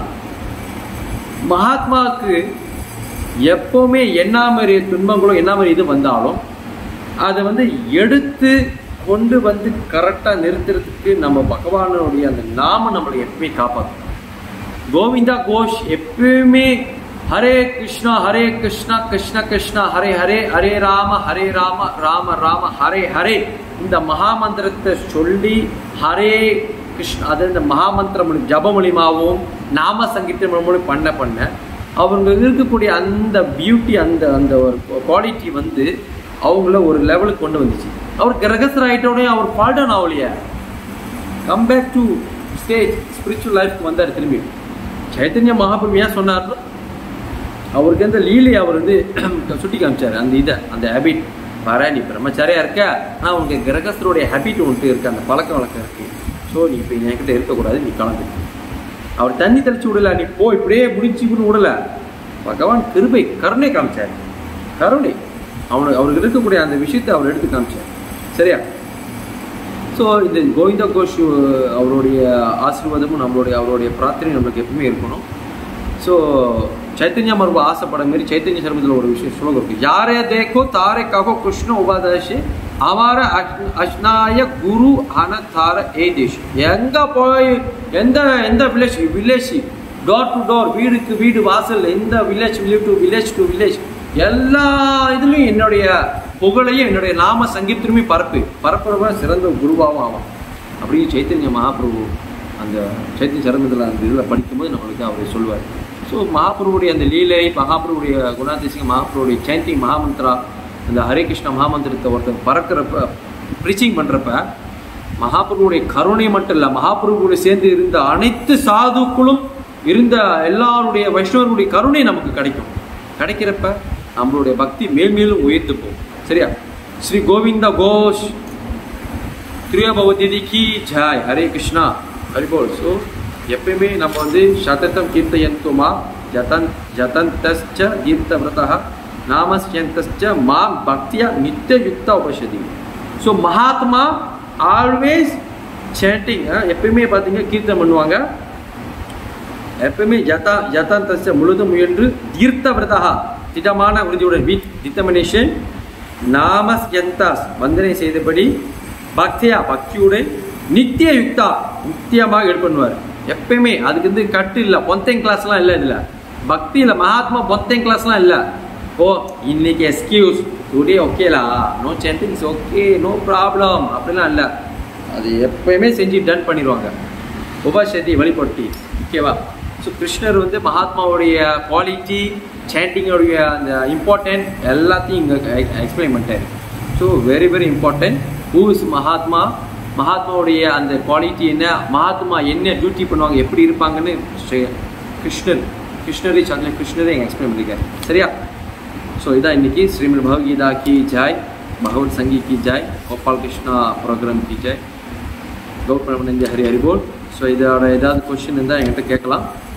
மகாத்மாவுக்கு எப்போவுமே என்ன மாதிரி துன்பங்களும் என்ன மாதிரி இது வந்தாலும் அதை வந்து எடுத்து கொண்டு வந்து கரெக்டாக நிறுத்துறதுக்கு நம்ம பகவானுடைய அந்த நாம நம்மளை எப்பவுமே காப்பாற்றும் கோவிந்தா கோஷ் எப்பயுமே ஹரே கிருஷ்ணா ஹரே கிருஷ்ணா கிருஷ்ண கிருஷ்ணா ஹரே ஹரே ஹரே ராம ஹரே ராம ராம ராம ஹரே ஹரே இந்த மகாமந்திரத்தை சொல்லி ஹரே கிருஷ்ணா அது இந்த மகாமந்திரம் ஜப மூலியமாகவும் நாம சங்கீதம் மூலியமாகவும் பண்ண பண்ண அவங்க இருக்கக்கூடிய அந்த பியூட்டி அந்த அந்த ஒரு குவாலிட்டி வந்து அவங்கள ஒரு லெவலுக்கு கொண்டு வந்துச்சு அவர் கிரகஸ்தர் ஆகிட்டோடனே அவர் ஃபால் டவுன் ஆகலையே come back to stage spiritual லைஃப்க்கு வந்தார் திரும்பி சைத்தன்ய மகாபிரபு ஏன் சொன்னார்னா அவருக்கு அந்த லீலை அவர் வந்து சுட்டி காமிச்சார் அந்த இதை அந்த ஹேபிட் பாரு நீ பிரம்மச்சாரியா இருக்க ஆனால் உனக்கு கிரகஸ்தருடைய ஹேபிட் உன்ட்டு இருக்கு அந்த பழக்க வழக்கம் இருக்கு ஸோ நீ இப்போ என்கிட்ட இருக்கக்கூடாது நீ கலந்து அவர் தண்ணி தெளிச்சு விடல நீ போ இப்படியே முடிச்சுன்னு விடல பகவான் கிருபை கருணை காமிச்சார் கருணை அவனுக்கு அவருக்கு இருக்கக்கூடிய அந்த விஷயத்தை அவர் எடுத்து காமிச்சார் சரியா ஸோ இந்த கோவிந்தா கோஷ் அவருடைய ஆசீர்வாதமும் நம்மளுடைய அவருடைய பிரார்த்தனை நம்மளுக்கு எப்பவுமே இருக்கணும் ஸோ சைத்தன்ய மரபு ஆசைப்பட மாரி சைத்தன்ய சர்மத்தில் ஒரு விஷயம் ஸ்லோகம் இருக்கு யாரே தேக்கோ தாரே ககோ கிருஷ்ண உபாதேஷ் அமார அஷ்ன- அஷ்னாய குரு அன தார ஏ தேஷ் எங்க போய் எந்த எந்த village village door to door வீடுக்கு வீடு வாசல் எந்த village village to village to village எல்லா இதுலயும் என்னுடைய புகழையும் என்னுடைய நாம சங்கீதத்திலுமே பரப்பு பரப்புறவன் சிறந்த குருவாகவும் ஆவான் அப்படியே சைத்தன்ய மகாபிரபு அந்த சைத்தன்ய சரமத்தில் அந்த இதில் படிக்கும்போது நம்மளுக்கு அவர் சொல்லுவார் ஸோ மகாபிரபுடைய அந்த லீலை மகாபிரபுடைய குணாதிசயம் மகாபிரபுடைய சைந்திங் மகாமந்திரா அந்த ஹரே கிருஷ்ண மகாமந்திரத்தை ஒருத்தர் பறக்கிறப்ப ப்ரீச்சிங் பண்ணுறப்ப மகாபிரபுடைய கருணை மட்டும் இல்லை மகாபிரபுவோட சேர்ந்து இருந்த அனைத்து சாதுக்களும் இருந்த எல்லாருடைய வைஷ்ணவருடைய கருணை நமக்கு கிடைக்கும் கிடைக்கிறப்ப நம்மளுடைய பக்தி மேல்மேலும் உயர்த்து போகும் சரியா ஸ்ரீ கோவிந்த கோஷ் திரியபவதி கி ஜாய் ஹரே கிருஷ்ணா ஹரிபோல் ஸோ எப்பயுமே நம்ம வந்து சததம் கீர்த்தயந்துமா ஜதன் ஜதந்தஸ்ச தீர்த்தவிரதா நாமஸ்யந்தஸ்ச மாம் பக்தியா நித்தியயுக்த உபசதி ஸோ மகாத்மா ஆல்வேஸ் சேண்டிங் எப்பயுமே பார்த்தீங்க கீர்த்தனம் பண்ணுவாங்க எப்பவுமே ஜதா ஜதாந்தஸ்ய முழுதும் முயன்று தீர்த்த விரதா திடமான உறுதியுடன் வித் டிட்டர்மினேஷன் நாமஸ்யந்தாஸ் வந்தனை செய்தபடி பக்தியா பக்தியுடன் நித்திய யுக்தா நித்தியமாக எடுப்பண்ணுவார் எப்பயுமே அதுக்கு வந்து கட்டு இல்லை பொந்தேங் கிளாஸ்லாம் இல்லை இதில் பக்தியில் மகாத்மா பொந்தேங் கிளாஸ்லாம் இல்லை ஓ இன்னைக்கு எஸ்கியூஸ் டுடே ஓகேலா no chantings okay no problem அப்படிலாம் இல்லை அது எப்பயுமே செஞ்சு டன் பண்ணிடுவாங்க உபசதி வழிபட்டி ஓகேவா ஸோ கிருஷ்ணர் வந்து மகாத்மாவுடைய குவாலிட்டி சேண்டிங்கோடைய அந்த இம்பார்ட்டன்ட் எல்லாத்தையும் இங்கே எக்ஸ்பிளைன் பண்ணிட்டாரு so very very important who is Mahatma மகாத்மாவுடைய அந்த குவாலிட்டி என்ன மகாத்மா என்ன டியூட்டி பண்ணுவாங்க எப்படி இருப்பாங்கன்னு ஸ்ரீ- கிருஷ்ணர் கிருஷ்ணரே சந்திர கிருஷ்ணரே எங்க எக்ஸ்பிளைன் பண்ணியிருக்காரு சரியா ஸோ இதான் இன்னைக்கு ஸ்ரீமத் பகவத்கீதா கி ஜாய் பகவத் சங்கி கி ஜாய் கோபால் கிருஷ்ணா ப்ரோக்ராம் கி ஜாய் கௌர் பிரமணந்தி ஹரி ஹரி போல் ஸோ இதோட ஏதாவது கொஷின் இருந்தால் என்கிட்ட கேட்கலாம்